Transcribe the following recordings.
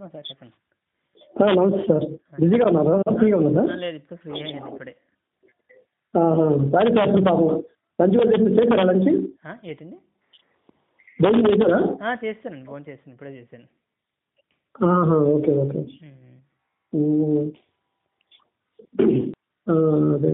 Sir చెప్పండి ఆ, నమస్తే సార్ బిజీగా ఉన్నారా ఫ్రీగా ఉన్నారా ఆ, లేదు ఇప్పుడు ఫ్రీ అయ్యాను ఇప్పుడే ఆహా. సారీ సార్ పాపం లంచ్ కూడా చేసి చేశారా లంచ్ ఆ, ఏంటండి భోజనం చేశారా ఆ, చేస్తానండి ఫోన్ చేస్తాను ఇప్పుడే చేశాను ఆహా, ఓకే ఓకే ఉమ్. ఉమ్. ఆ, అదే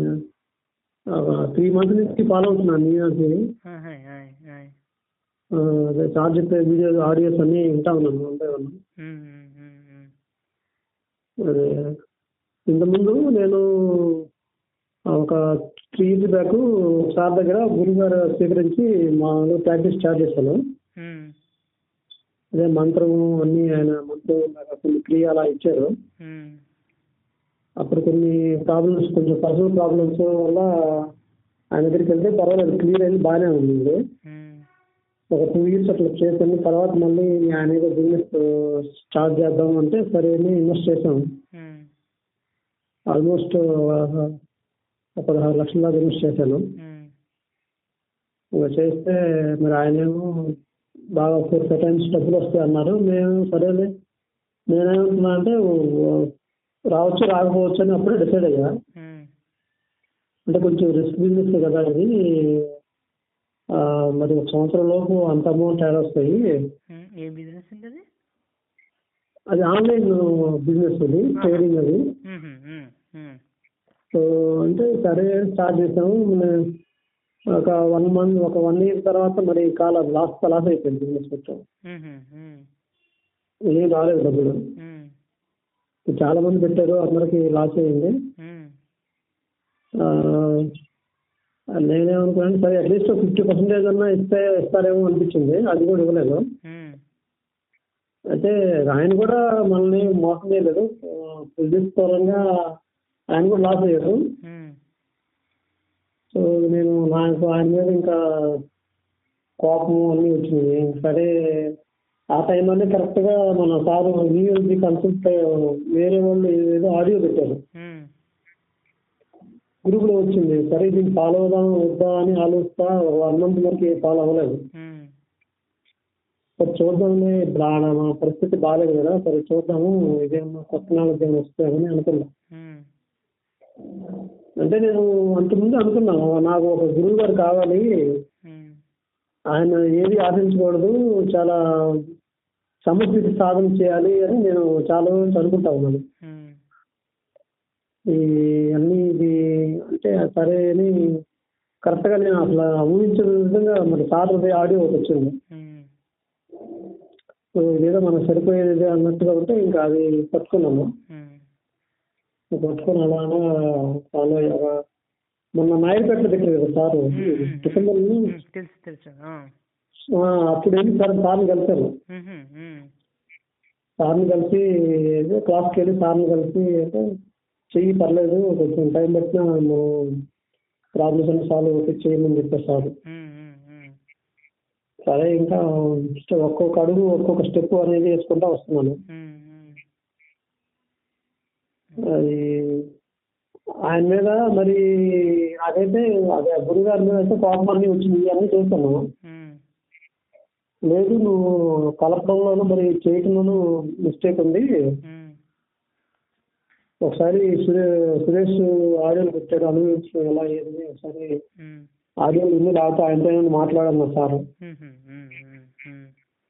త్రీ మంత్స్ నుంచి ఫాలో అవుతున్నాను నేను అది ఆహా, ఆయ్, ఆయ్. ఆ, అదే సార్ చెప్పే వీడియోస్ ఆడియోస్ అన్నీ వింటా ఉన్నాను అంతే ఉన్నాను ఉమ్, ఉమ్, ఉమ్, ఉమ్. అదే ఇంతకుముందు నేను ఒక త్రీ ఇయర్స్ బ్యాక్ సార్ దగ్గర గురుగారు స్వీకరించి మా ప్రాక్టీస్ స్టార్ట్ చేశాను ఉమ్, అదే మంత్రం అన్ని ఆయన మంత్రం నాకు కొన్ని క్రియ అలా ఇచ్చారు ఉమ్, అప్పుడు కొన్ని ప్రాబ్లమ్స్ కొంచెం పర్సనల్ ప్రాబ్లమ్స్ వల్ల ఆయన దగ్గరికి వెళ్తే పర్వాలేదు క్లియర్ అయింది బాగానే ఉంది ఉమ్, ఒక టూ ఇయర్స్ అట్లా చేశాను తర్వాత మళ్ళీ ఆయన ఏదో బిజినెస్ స్టార్ట్ చేద్దాం అంటే సరే అని ఇన్వెస్ట్ చేసాం ఉమ్, ఆల్మోస్ట్ ఒక పదహారు లక్షల దాకా ఇన్వెస్ట్ చేశాను ఉమ్, ఇంకా చేస్తే మరి ఆయనేమో బాగా ఫోర్ ఫైవ్ టైమ్స్ డబ్బులు వస్తాయి అన్నారు మేము సరేలే నేనేమంటున్నా అంటే ఓ- రావచ్చు రాకపోవచ్చు అని అప్పుడే డిసైడ్ అయ్యా ఉమ్, అంటే కొంచెం రిస్క్ బిజినెస్ కదా ఇది ఆ, మరి ఒక సంవత్సరం లోపు అంత అమౌంట్ యాడ్ వస్తాయి ఉమ్. ఏ బిజినెస్ అండి అది అది ఆన్లైన్ బిజినెస్ అది ట్రేడింగ్ అది ఉమ్, ఉమ్, ఉమ్, సో అంటే సరే స్టార్ట్ చేసాము మన- ఒక వన్ మంత్ ఒక వన్ ఇయర్ తర్వాత మరి కాల లాస్ లాస్ అయిపోయింది బిజినెస్ మొత్తం ఉమ్, ఉమ్, ఏం రాలేదు డబ్బులు ఉమ్, చాలా మంది పెట్టారు అందరికి లాస్ అయింది ఉమ్, ఆ, నేనేమనుకున్నాను సరే అట్లీస్ట్ ఫిఫ్టీ పర్సెంటేజ్ అన్నా ఇస్తే ఇస్తారేమో అనిపించింది అది కూడా ఇవ్వలేదు ఉమ్, అయితే ఆయన కూడా మనల్ని మోసం చేయలేదు బిజినెస్ పరంగా ఆయన కూడా లాస్ అయ్యారు ఉమ్, సో నేను నాకు ఆయన మీద ఇంకా కోపం అన్నీ వచ్చినాయి సరే ఆ టైంలోనే కరెక్ట్గా మన సార్ యూఎల్బి కన్సల్ట్ వేరే వాళ్ళు ఏదో ఆడియో పెట్టారు ఉమ్, గ్రూప్లో వచ్చింది సరే దీన్ని ఫాలో అవుదాం వద్దా అని ఆలోచిస్తా వన్ మంత్ వరకు ఫాలో అవ్వలేదు ఉమ్, సరే చూద్దాంలే ఇప్పుడు ఆడ మా పరిస్థితి బాగాలేదు కదా సరే చూద్దాము ఇదేమన్నా కొత్త నాలెడ్జ్ ఏమైనా వస్తాయని అనుకున్నా ఉమ్, అంటే నేను అంతకుముందు అనుకున్నాను నాకు ఒక గురువు గారు కావాలి ఉమ్, ఆయన ఏది ఆశించకూడదు చాలా సమస్థితి సాధన చేయాలి అని నేను చాలా రోజు అనుకుంటా ఉన్నాను ఉమ్, ఈ అన్ని ఇది అంటే సరే అని కరెక్ట్గా నేను అసలు ఊహించిన విధంగా మరి సార్ ఆడియో ఒకటి వచ్చింది ఉమ్, సో ఇదేదో మనకు సరిపోయేది అన్నట్టుగా ఉంటే ఇంకా అది పట్టుకున్నాము ఉమ్, పట్టుకుని అలా అలా ఫాలో అయ్యారా మొన్న నాయుడుపేట దగ్గర కదా సార్ డిసెంబర్ ఉమ్, తెలుసు తెలుసు ఆ. ఆ, అప్పుడు వెళ్ళి సార్ సార్ని కలిశాను ఉమ్, ఉమ్, సార్ని కలిసి ఏదో క్లాస్కి వెళ్ళి సార్ని కలిసి అంటే చెయ్యి పర్లేదు కొంచెం టైం పెట్టినా మనం ప్రాబ్లమ్స్ అన్ని సాల్వ్ అవుతాయి చేయమని చెప్పారు సార్ ఉమ్, ఉమ్, ఉమ్, సరే ఇంకా ఒక్కొక్క అడుగు ఒక్కొక్క స్టెప్ అనేది వేసుకుంటా వస్తున్నాను ఉమ్, ఉమ్, అది ఆయన మీద మరి అదైతే అదే గురుగారి మీద అయితే కోపం అన్ని వచ్చింది అన్నీ చేస్తాను ఉమ్, లేదు నువ్వు కలపడంలోనూ మరి చేయటంలోనూ మిస్టేక్ ఉంది ఉమ్, ఒకసారి సురే సురేష్ ఆడియోలు పెట్టాడు అనుభవించు ఎలా అయ్యేది ఒకసారి ఉమ్, ఆడియోలు ఇన్ని లేకపోతే ఆయనతో ఏమైనా మాట్లాడన్నా సార్ ఉమ్, ఉమ్, ఉమ్, ఉమ్.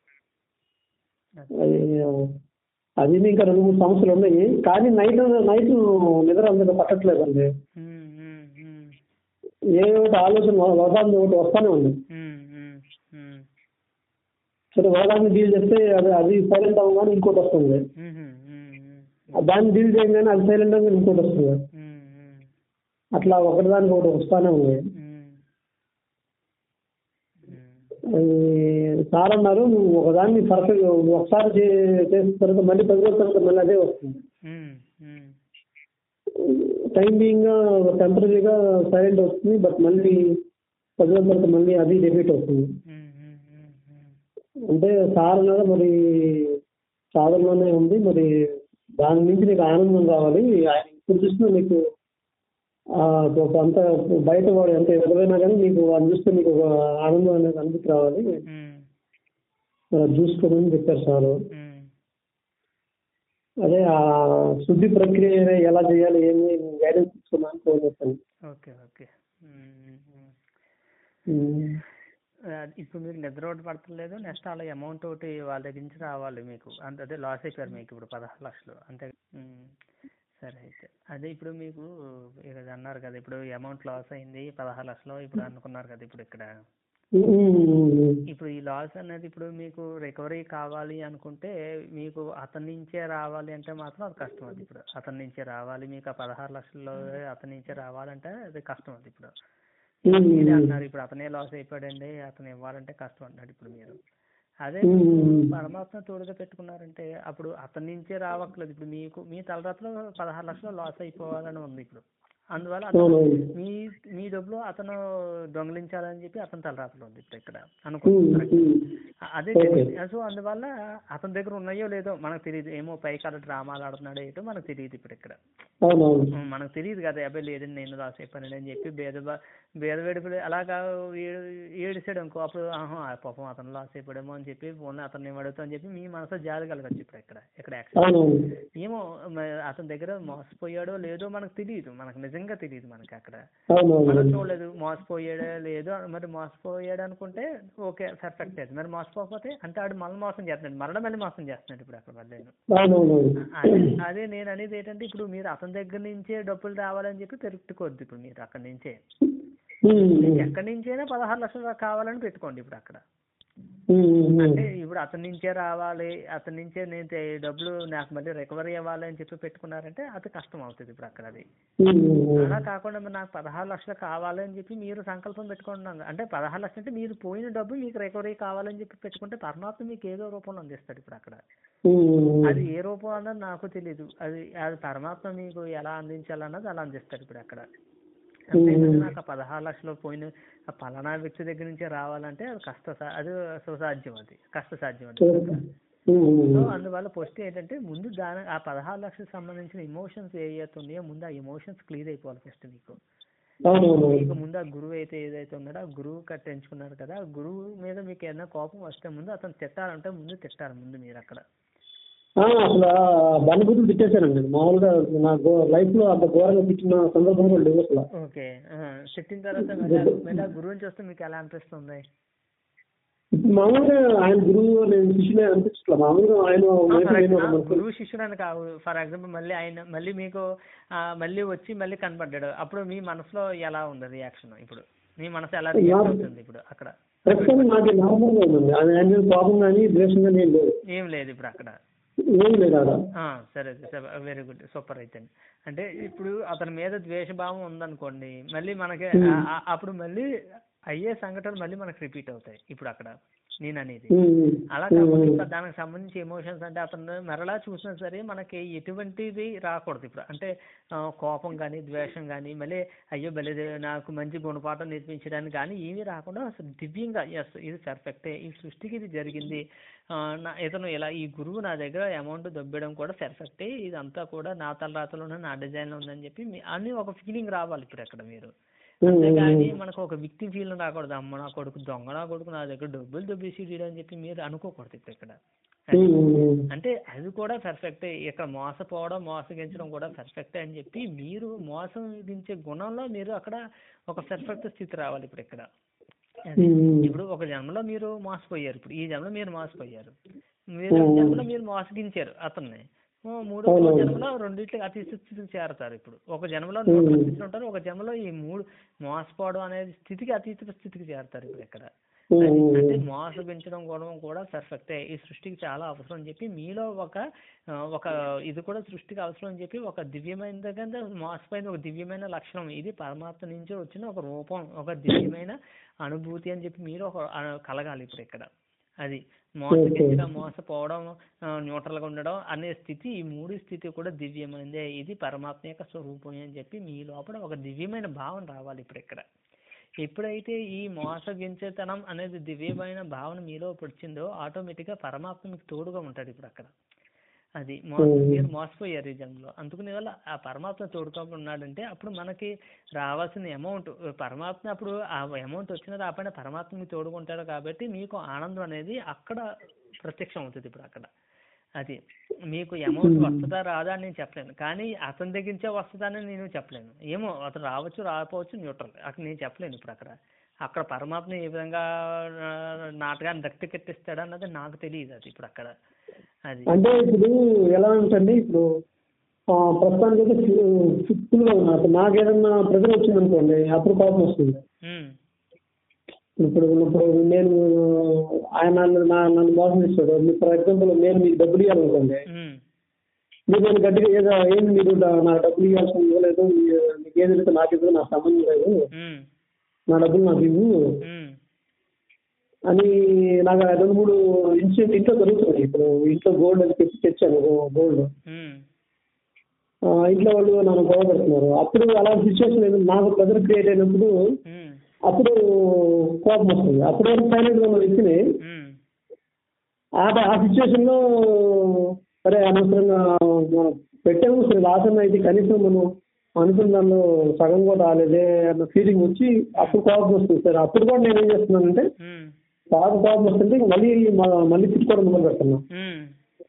అది అది ఇంకా రెండు మూడు సమస్యలు ఉన్నాయి కానీ నైట్ నైట్ నిద్ర అందరూ పట్టట్లేదండి ఉమ్, ఉమ్, ఉమ్, ఏ ఒకటి ఆలోచన వదాన్ని ఒకటి వస్తానే ఉంది ఉమ్, ఉమ్, ఉమ్, సరే వదాన్ని డీల్ చేస్తే అది అది సైలెంట్ అవ్వగానే ఇంకోటి వస్తుంది ఉమ్, ఉమ్, ఉమ్, దాన్ని డీల్ చేయగానే అది సైలెంట్ అవ్వగానే ఇంకోటి వస్తుంది ఉమ్, ఉమ్, అట్లా ఒకటిదానికి ఒకటి వస్తానే ఉంది ఉమ్, ఉమ్. అది సార్ అన్నారు నువ్వు ఒకదాన్ని పర్ఫెక్ట్ ఒకసారి చే- చేసిన తర్వాత మళ్ళీ పది రోజుల తర్వాత మళ్ళీ అదే వస్తుంది ఉమ్, ఉమ్, టైం బీయింగ్ టెంపరీగా సైలెంట్ వస్తుంది బట్ మళ్ళీ పది రోజుల తర్వాత మళ్ళీ అది రిపీట్ అవుతుంది ఉమ్, ఉమ్, ఉమ్, ఉమ్. అంటే సార్ అన్నది మరి సాధనలోనే ఉంది మరి దాని నుంచి నీకు ఆనందం కావాలి ఆయన ఇప్పుడు చూస్తున్నా నీకు ఆ, ఒక అంత బయట వాడు ఎంత ఎదురైనా కానీ నీకు అది చూస్తే నీకు ఒక ఆనందం అనేది అనుభూతి రావాలి ఉమ్, మరి అది చూసుకోమని చెప్పారు సార్ ఉమ్, అదే ఆ శుద్ధి ప్రక్రియ ఎలా చేయాలి ఏమి గైడెన్స్ తీసుకున్నాను ఫోన్ చేశాను ఓకే ఓకే ఉమ్, ఉమ్. ఉమ్. ఆ, ఇప్పుడు మీరు నిద్ర ఒకటి పడతలేదు నెక్స్ట్ అలా అమౌంట్ ఒకటి వాళ్ళ దగ్గర నుంచి రావాలి మీకు అంత అదే లాస్ అయిపోయారు మీకు ఇప్పుడు పదహారు లక్షలు అంతే ఉమ్. సరే అయితే అదే ఇప్పుడు మీకు ఇక అన్నారు కదా ఇప్పుడు అమౌంట్ లాస్ అయింది పదహారు లక్షలు ఇప్పుడు అనుకున్నారు కదా ఇప్పుడు ఇక్కడ ఉమ్, ఉమ్, ఉమ్. ఇప్పుడు ఈ లాస్ అనేది ఇప్పుడు మీకు రికవరీ కావాలి అనుకుంటే మీకు అతని నుంచే రావాలి అంటే మాత్రం అది కష్టం అది ఇప్పుడు అతని నుంచే రావాలి మీకు ఆ పదహారు లక్షల్లో అతని నుంచే రావాలంటే అది కష్టం అది ఇప్పుడు ఉమ్, మీరే ఉమ్. అన్నారు ఇప్పుడు అతనే లాస్ అయిపోయాడండి అతను ఇవ్వాలంటే కష్టం అన్నాడు ఇప్పుడు మీరు అదే ఉమ్, మీకు ఉమ్. పరమాత్మ తోడుగా పెట్టుకున్నారంటే అప్పుడు అతని నుంచే రావట్లేదు ఇప్పుడు మీకు మీ తలరాతలో పదహారు లక్షలు లాస్ అయిపోవాలని ఉంది ఇప్పుడు అందువల్ల అతను అవునవును. మీ మీ డబ్బులు అతను దొంగలించాలని చెప్పి అతని తలరాతలో ఉంది ఇప్పుడు ఇక్కడ ఉమ్, అనుకుంటున్నారు ఉమ్. అదే ఓకే. తెలియదు సో అందువల్ల అతని దగ్గర ఉన్నాయో లేదో మనకు తెలియదు ఏమో పైకి అలా డ్రామాలు ఆడుతున్నాడో ఏంటో మనకు తెలియదు ఇప్పుడు ఇక్కడ అవునవును ఉం, మనకు తెలియదు కదా అబ్బాయి లేదండి నేను లాస్ అయిపోయాను అని చెప్పి భేద భేద వేడిపడి అలాగా ఏ- ఏడిసాడు అనుకో అప్పుడు ఆహా ఆ పాపం అతను లాస్ అయిపోయాడేమో అని చెప్పి ఫోన్ అతన్ని అడుగుతా అని చెప్పి మీ మనసులో జాలి కలగచ్చు ఇప్పుడు ఇక్కడ ఇక్కడ యాక్చువల్ అవునవును ఏమో మ- అతని దగ్గర మోసపోయాడో లేదో మనకు తెలియదు మనకు నిజంగా తెలియదు మనకి అక్కడ అవునవును మనం చూడలేదు మోసపోయాడా లేదో మరి మోసపోయాడు అనుకుంటే ఓకే పర్ఫెక్ట్ అది మరి మోసపోకపోతే అంటే ఆడు మళ్ళీ మోసం చేస్తున్నాడు మరణ మళ్ళీ మోసం చేస్తున్నాడు ఇప్పుడు అక్కడ మళ్ళీ అవునవును అదే అదే నేను అనేది ఏంటంటే ఇప్పుడు మీరు అతని దగ్గర నుంచే డబ్బులు రావాలని చెప్పి పెట్టుకోవద్దు ఇప్పుడు మీరు అక్కడి నుంచే ఉమ్, ఉమ్. ఎక్కడి నుంచైనా పదహారు లక్షలు దాకా కావాలని పెట్టుకోండి ఇప్పుడు అక్కడ ఉమ్, ఉమ్, అంటే ఇప్పుడు అతని నుంచే రావాలి అతని నుంచే నేను తే- డబ్బులు నాకు మళ్ళీ రికవరీ అవ్వాలి అని చెప్పి పెట్టుకున్నారంటే అది కష్టం అవుతుంది ఇప్పుడు అక్కడ అది ఉమ్, ఉమ్. అలా కాకుండా మరి నాకు పదహారు లక్షలు కావాలి అని చెప్పి మీరు సంకల్పం పెట్టుకున్నాను అంటే పదహారు లక్షలు అంటే మీరు పోయిన డబ్బు మీకు రికవరీ కావాలని చెప్పి పెట్టుకుంటే పరమాత్మ మీకు ఏదో రూపంలో అందిస్తాడు ఇప్పుడు అక్కడ ఉమ్, ఉమ్. అది ఏ రూపం అన్నది నాకు తెలియదు అది అది పరమాత్మ మీకు ఎలా అందించాలన్నది అలా అందిస్తాడు ఇప్పుడు అక్కడ అంతేగాని నాకు ఆ పదహారు లక్షలు పోయిన ఆ పలానా వ్యక్తి దగ్గర నుంచే రావాలంటే అది కష్ట సా- అది సుసాధ్యం అది కష్ట సాధ్యం అది ఉమ్, ఉమ్, సో ఉమ్. అందువల్ల ఫస్ట్ ఏంటంటే ముందు దాని ఆ పదహారు లక్షలకు సంబంధించిన ఎమోషన్స్ ఏవైతే ఉన్నాయో ముందు ఆ ఎమోషన్స్ క్లియర్ అయిపోవాలి ఫస్ట్ మీకు అవునవును మీకు ముందు ఆ గురువు అయితే ఏదైతే ఉన్నాడో ఆ గురువు కట్టించుకున్నారు కదా ఆ గురువు మీద మీకు ఏదైనా కోపం వస్తే ముందు అతను తిట్టాలంటే ముందు తిట్టాలి ముందు మీరు అక్కడ ఆ, అసలు ఆ బండి బుద్ధులు తిట్టేశానండి మామూలుగా నా లైఫ్ లో అంత ఘోరంగా తిట్టిన సందర్భం కూడా లేవు అసలు ఓకే ఆ, తిట్టిన తర్వాత మళ్ళీ మళ్ళీ ఆ గురువుని చూస్తే మీకు ఎలా అనిపిస్తుంది ఇప్పుడు మామూలుగా ఆయన గురువు నేను శిష్యులే అనిపించట్లా మామూలుగా ఆయన ఆ, వైపు for నేను example, ఒక మనుషులు. గురువు శిష్యుడు అని కాదు ఫర్ ఎగ్జాంపుల్ మళ్ళీ ఆయన మళ్ళీ మీకు ఆ, మళ్ళీ వచ్చి మళ్ళీ కనపడ్డాడు అప్పుడు మీ మనసులో ఎలా ఉంది రియాక్షన్ ఇప్పుడు మీ మనసు ఎలా రియాక్ట్ అవుతుంది ఇప్పుడు అక్కడ ప్రస్తుతం నాకు నార్మల్ గా ఉందండి ఆయన ఆయన మీద కోపం కానీ ద్వేషం కానీ ఏం లేదు ఏం లేదు ఇప్పుడు అక్కడ ఏం లేదు ఆడ ఆ, సరే వెరీ గుడ్ సూపర్ అయితే అంటే ఇప్పుడు అతని మీద ద్వేషభావం ఉందనుకోండి మళ్ళీ మనకి ఆ- ఆ- అప్పుడు మళ్ళీ అయ్యే సంఘటనలు మళ్ళీ మనకి రిపీట్ అవుతాయి ఇప్పుడు అక్కడ నేను అనేది ఉమ్, ఉమ్. అలా కాకుండా ఇప్పుడు దానికి సంబంధించి ఎమోషన్స్ అంటే అతను మరలా చూసినా సరే మనకి ఎటువంటిది రాకూడదు ఇప్పుడు అంటే ఆ, కోపం కానీ ద్వేషం కానీ మళ్ళీ అయ్యో భలే నాకు మంచి గుణపాఠం నేర్పించడానికి కానీ ఏమీ రాకుండా అసలు దివ్యంగా ఎస్ ఇది పర్ఫెక్టే ఈ సృష్టికి ఇది జరిగింది ఆ, నా ఇతను ఇలా ఈ గురువు నా దగ్గర అమౌంట్ దొబ్బడం కూడా పర్ఫెక్టే ఇదంతా కూడా నా తలరాతలోనే నా డిజైన్లో ఉందని చెప్పి మీ- అని ఒక ఫీలింగ్ రావాలి ఇప్పుడు అక్కడ మీరు అంతేగాని మనకు ఒక వ్యక్తి ఫీల్ రాకూడదు అమ్మ నా కొడుకు దొంగ నా కొడుకు నా దగ్గర డబ్బులు దొబ్బేసి అని చెప్పి మీరు అనుకోకూడదు ఇప్పుడు ఇక్కడ ఉమ్, ఉమ్, ఉమ్. అంటే అది కూడా పర్ఫెక్టే ఇక్కడ మోసపోవడం మోసగించడం కూడా పర్ఫెక్టే అని చెప్పి మీరు మోసగించే గుణంలో మీరు అక్కడ ఒక పర్ఫెక్ట్ స్థితి రావాలి ఇప్పుడు ఇక్కడ అది. ఉమ్, ఉమ్. ఇప్పుడు ఒక జన్మలో మీరు మోసపోయారు ఇప్పుడు ఈ జన్మలో మీరు మోసపోయారు మీరు ఒక జన్మలో మీరు మోసగించారు అతన్ని ఓ మూడో అవునవును. జన్మలో రెండింటికి అతి స్థితికి చేరతారు ఇప్పుడు ఒక జన్మలో నూతన స్థితిలో ఉంటారు ఒక జన్మలో ఈ మూడు మోసపోవడం అనేది స్థితికి అతీత స్థితికి చేరతారు ఇప్పుడు ఇక్కడ ఉమ్, అది ఉమ్, అంటే ఉమ్. మోసగించడం గుణం కూడా పర్ఫెక్టే ఈ సృష్టికి చాలా అవసరం అని చెప్పి మీలో ఒక ఆ, ఒక ఇది కూడా సృష్టికి అవసరం అని చెప్పి ఒక దివ్యమైన కింద మోసపోయిన ఒక దివ్యమైన లక్షణం ఇది పరమాత్మ నుంచి వచ్చిన ఒక రూపం ఒక దివ్యమైన అనుభూతి అని చెప్పి మీరు ఒక ఆ, కలగాలి ఇప్పుడు ఇక్కడ అది మోసగించడం మోసపోవడం న్యూట్రల్ గా ఉండడం అనే స్థితి ఈ మూడు స్థితి కూడా దివ్యమైనదే ఇది పరమాత్మ యొక్క స్వరూపం అని చెప్పి మీ లోపల ఒక దివ్యమైన భావన రావాలి ఇప్పుడు ఇక్కడ ఎప్పుడైతే ఈ మోసగించేతనం అనేది దివ్యమైన భావన మీలో వచ్చిందో ఆటోమేటిక్ గా పరమాత్మ మీకు తోడుగా ఉంటాడు ఇప్పుడు అక్కడ అది మోస మీరు మోసపోయారు ఈ జన్మలో అందుకునే వల్ల ఆ పరమాత్మ తోడుగా ఉన్నాడంటే అప్పుడు మనకి రావాల్సిన అమౌంట్ పరమాత్మ అప్పుడు ఆ అమౌంట్ వచ్చిన రాపైన పరమాత్మ మీకు తోడుగా ఉంటాడు కాబట్టి మీకు ఆనందం అనేది అక్కడ ప్రత్యక్షం అవుతుంది ఇప్పుడు అక్కడ అది మీకు అమౌంట్ Hmm. వస్తుందా రాదా అని నేను చెప్పలేను కానీ అతని దగ్గర నుంచే వస్తుందని నేను చెప్పలేను ఏమో అతను రావచ్చు రాకపోవచ్చు న్యూట్రల్ అక్కడ నేను చెప్పలేను ఇప్పుడు అక్కడ అక్కడ పరమాత్మ ఏ విధంగా ఆ, నాటకాన్ని రక్తికెట్టిస్తాడు అన్నది నాకు తెలియదు అది ఇప్పుడు అక్కడ అది అంటే ఇప్పుడు ఎలా ఉంటుంది ఇప్పుడు ఆ, ప్రస్తుతానికి అయితే ఫిఫ్త్ గా ఉన్నా నాకు ఏదన్నా ప్రెజర్ వచ్చింది అనుకోండి అప్పుడు కోపం వస్తుంది ఉమ్, ఇప్పుడు ఇప్పుడు నేను ఆయన నన్ను నా- నన్ను మోసం చేస్తాడు ఫర్ ఎగ్జాంపుల్ నేను మీకు డబ్బులు ఇవ్వాలనుకోండి ఉమ్, మీరు నేను గట్టిగా ఏదో ఏం మీరు డా- నాకు డబ్బులు ఇవ్వాల్సిన ఇవ్వలేదు మీ- మీకు ఏది ఇస్తే నాకు ఇవ్వదు నాకు సంబంధం లేదు ఉమ్, నా డబ్బులు నాకు ఇవ్వు ఉమ్, అని నాకు ఆ రెండు మూడు ఇన్సిడెంట్ ఇంట్లో జరుగుతుంది ఇప్పుడు ఇంట్లో గోల్డ్ అది తెచ్చి తెచ్చాను గోల్డ్ ఉమ్, ఇంట్లో వాళ్ళు నన్ను గొడవ పెడుతున్నారు అప్పుడు అలాంటి సిచ్యువేషన్ ఏదో నాకు ప్రెజర్ క్రియేట్ అయినప్పుడు ఉమ్, అప్పుడు కోపం వస్తుంది అప్పుడు వరకు సైలెంట్ గా ఉన్న వ్యక్తిని ఉమ్, ఆ ఆ సిచ్యువేషన్ లో సరే అనవసరంగా మనం పెట్టాము సరే లాసన్న అయితే కనీసం మనం అనుకున్న దానిలో సగం కూడా రాలేదే అన్న ఫీలింగ్ వచ్చి అప్పుడు కోపం వస్తుంది సార్ అప్పుడు కూడా నేను ఏం చేస్తున్నానంటే ఉమ్, బాగా కోపం వస్తుంటే ఇంక మళ్ళీ మ- మళ్ళీ తిట్టుకోవడం మొదలు పెడుతున్నా ఉమ్.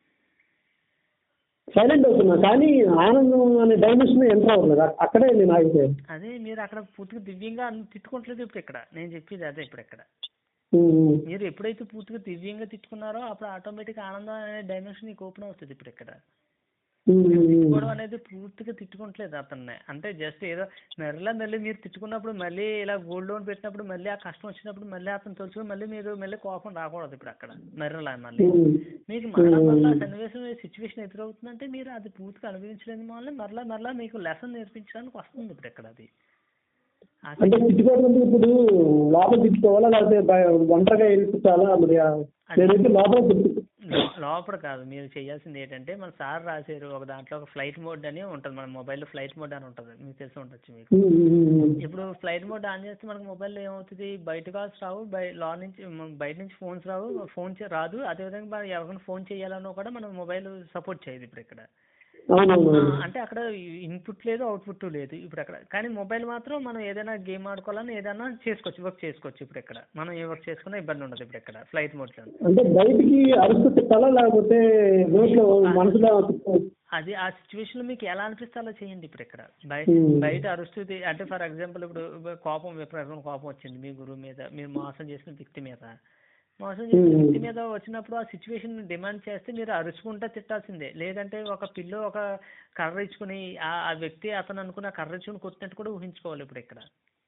సైలెంట్ అవుతున్నా కానీ ఆనందం అనే డైమెన్షన్ ఎంటర్ అవ్వట్లేదు అ- అక్కడే నేను ఆగిపోయాను అదే మీరు అక్కడ పూర్తిగా దివ్యంగా అన్ని తిట్టుకోవట్లేదు ఇప్పుడు ఇక్కడ నేను చెప్పేది అదే ఇప్పుడు ఇక్కడ ఉమ్, మీరు ఎప్పుడైతే పూర్తిగా దివ్యంగా తిట్టుకున్నారో అప్పుడు ఆటోమేటిక్ ఆనందం అనే డైమెన్షన్ మీకు ఓపెన్ అవుతుంది ఇప్పుడు ఇక్కడ ఉమ్, ఉమ్, ఉమ్. తిట్టుకోవడం అనేది పూర్తిగా తిట్టుకోవట్లేదు అతన్ని అంటే జస్ట్ ఏదో మెరలా మళ్ళీ మీరు తిట్టుకున్నప్పుడు మళ్ళీ ఇలా గోల్డ్ లోన్ పెట్టినప్పుడు మళ్ళీ ఆ కష్టం వచ్చినప్పుడు మళ్ళీ అతను తలుచుకుని మళ్ళీ మీరు మళ్ళీ కోపం రాకూడదు ఇప్పుడు అక్కడ మెరలా మళ్ళీ ఉమ్. మీకు మరలా మరలా సన్నివేశం సిచ్యువేషన్ ఎదురవుతుందంటే మీరు అది పూర్తిగా అనుభవించలేని వల్ల మరలా మరలా మీకు లెసన్ నేర్పించడానికి వస్తుంది ఇప్పుడు ఇక్కడ అది అది అంటే తిట్టుకోవడం అంటే ఇప్పుడు లోపల తిట్టుకోవాలా లేకపోతే బయ- ఒంటరిగా వెళ్ళిపించాలా మరి ఆ- నేనైతే లోపల తిట్టు లో- లోపల కాదు మీరు చేయాల్సింది ఏంటంటే మన సార్ రాశారు ఒక దాంట్లో ఒక ఫ్లైట్ మోడ్ అని ఉంటుంది మన మొబైల్లో ఫ్లైట్ మోడ్ అని ఉంటుంది మీకు తెలిసి ఉండొచ్చు మీకు ఉమ్, ఉమ్, ఉమ్. ఇప్పుడు ఫ్లైట్ మోడ్ ఆన్ చేస్తే మనకు మొబైల్లో ఏమవుతుంది బయట కాల్స్ రావు బయ లో నుంచి మ- బయట నుంచి ఫోన్స్ రావు ఫోన్ చే- రాదు అదేవిధంగా మనం ఎవరికైనా ఫోన్ చేయాలన్నా కూడా మన మొబైల్ సపోర్ట్ చేయదు ఇప్పుడు ఇక్కడ అవునవును ఆ, అంటే అక్కడ ఇన్పుట్ లేదు అవుట్పుట్ లేదు ఇప్పుడు అక్కడ కానీ మొబైల్ మాత్రం మనం ఏదైనా గేమ్ ఆడుకోవాలని ఏదైనా చేసుకోవచ్చు వర్క్ చేసుకోవచ్చు ఇప్పుడు ఇక్కడ మనం ఏ వర్క్ చేసుకున్నా ఇబ్బంది ఉండదు ఇప్పుడు ఇక్కడ ఫ్లైట్ మోడ్లో అంటే బయటికి అరుస్తూ తిట్టాలా లేకపోతే నోట్లో మనసులో తిట్టాలా? అది ఆ సిచ్యువేషన్ లో మీకు ఎలా అనిపిస్తే అలా చేయండి ఇప్పుడు ఇక్కడ బయ Hmm. బయట అరుస్తుంది అంటే ఫర్ ఎగ్జాంపుల్ ఇప్పుడు కోపం విపరీతమైన కోపం వచ్చింది మీ గురువు మీద మీరు మోసం చేసిన వ్యక్తి మీద మోసం చేసిన Hmm. వ్యక్తి మీద వచ్చినప్పుడు ఆ సిచ్యువేషన్ డిమాండ్ చేస్తే మీరు అరుచుకుంటా తిట్టాల్సిందే లేదంటే ఒక పిల్లో ఒక కర్ర ఇచ్చుకుని ఆ ఆ వ్యక్తి అతను అనుకున్న కర్ర ఇచ్చుకుని కొట్టినట్టు కూడా ఊహించుకోవాలి ఇప్పుడు ఇక్కడ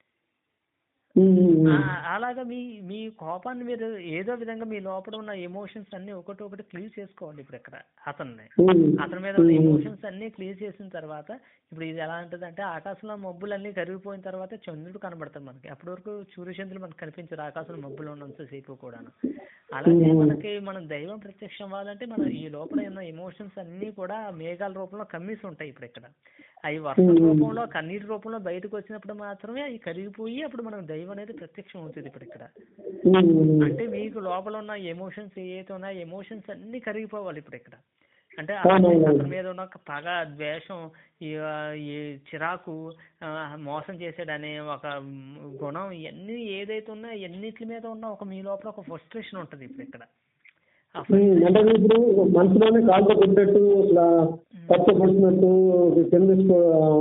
ఉమ్, ఉమ్, ఉమ్. ఆ- అలాగా మీ మీ కోపాన్ని మీరు ఏదో విధంగా మీ లోపల ఉన్న ఎమోషన్స్ అన్ని ఒకటి ఒకటి క్లియర్ చేసుకోవాలి ఇప్పుడు ఇక్కడ అతన్ని ఉమ్. అతని మీద ఉన్న ఉమ్. ఎమోషన్స్ అన్ని క్లియర్ చేసిన తర్వాత ఇప్పుడు ఇది ఎలా ఉంటుంది అంటే ఆకాశంలో మబ్బులు అన్ని కరిగిపోయిన తర్వాత చంద్రుడు కనబడతాడు మనకి అప్పటి వరకు సూర్యచంద్రులు మనకు కనిపించరు ఆకాశంలో మబ్బులు ఉన్నంతసేపు కూడాను అలాగే ఉమ్. మనకి మన దైవం ప్రత్యక్షం అవ్వాలంటే మన ఈ లోపల ఉన్న ఎమోషన్స్ అన్ని కూడా మేఘాల రూపంలో కమ్మేసి ఉంటాయి ఇప్పుడు ఇక్కడ అవి వర్షం ఉమ్. రూపంలో కన్నీటి రూపంలో బయటకు వచ్చినప్పుడు మాత్రమే అవి కరిగిపోయి అప్పుడు మనకు దైవం అనేది ప్రత్యక్షం అవుతుంది ఇప్పుడు ఇక్కడ ఉమ్, ఉమ్. అంటే మీకు లోపల ఉన్న ఎమోషన్స్ ఏవైతే ఉన్నాయో ఎమోషన్స్ అన్ని కరిగిపోవాలి ఇప్పుడు ఇక్కడ అంటే అవునవును. అతని మీద ఉన్న ఒక పగ ద్వేషం ఈ ఆ, ఈ చిరాకు ఆ, మోసం చేసాడనే ఒక మ్, గుణం ఇవన్నీ ఏదైతే ఉన్నాయో ఎన్నిటి మీద ఉన్న ఒక మీ లోపల ఒక ఫ్రస్ట్రేషన్ ఉంటుంది ఇప్పుడు ఇక్కడ ఆ ఉమ్, అంటే ఇప్పుడు మనసులోనే కాలుతో కొట్టినట్టు ఇట్లా పచ్చ పొడిచినట్టు కింద వేసుకో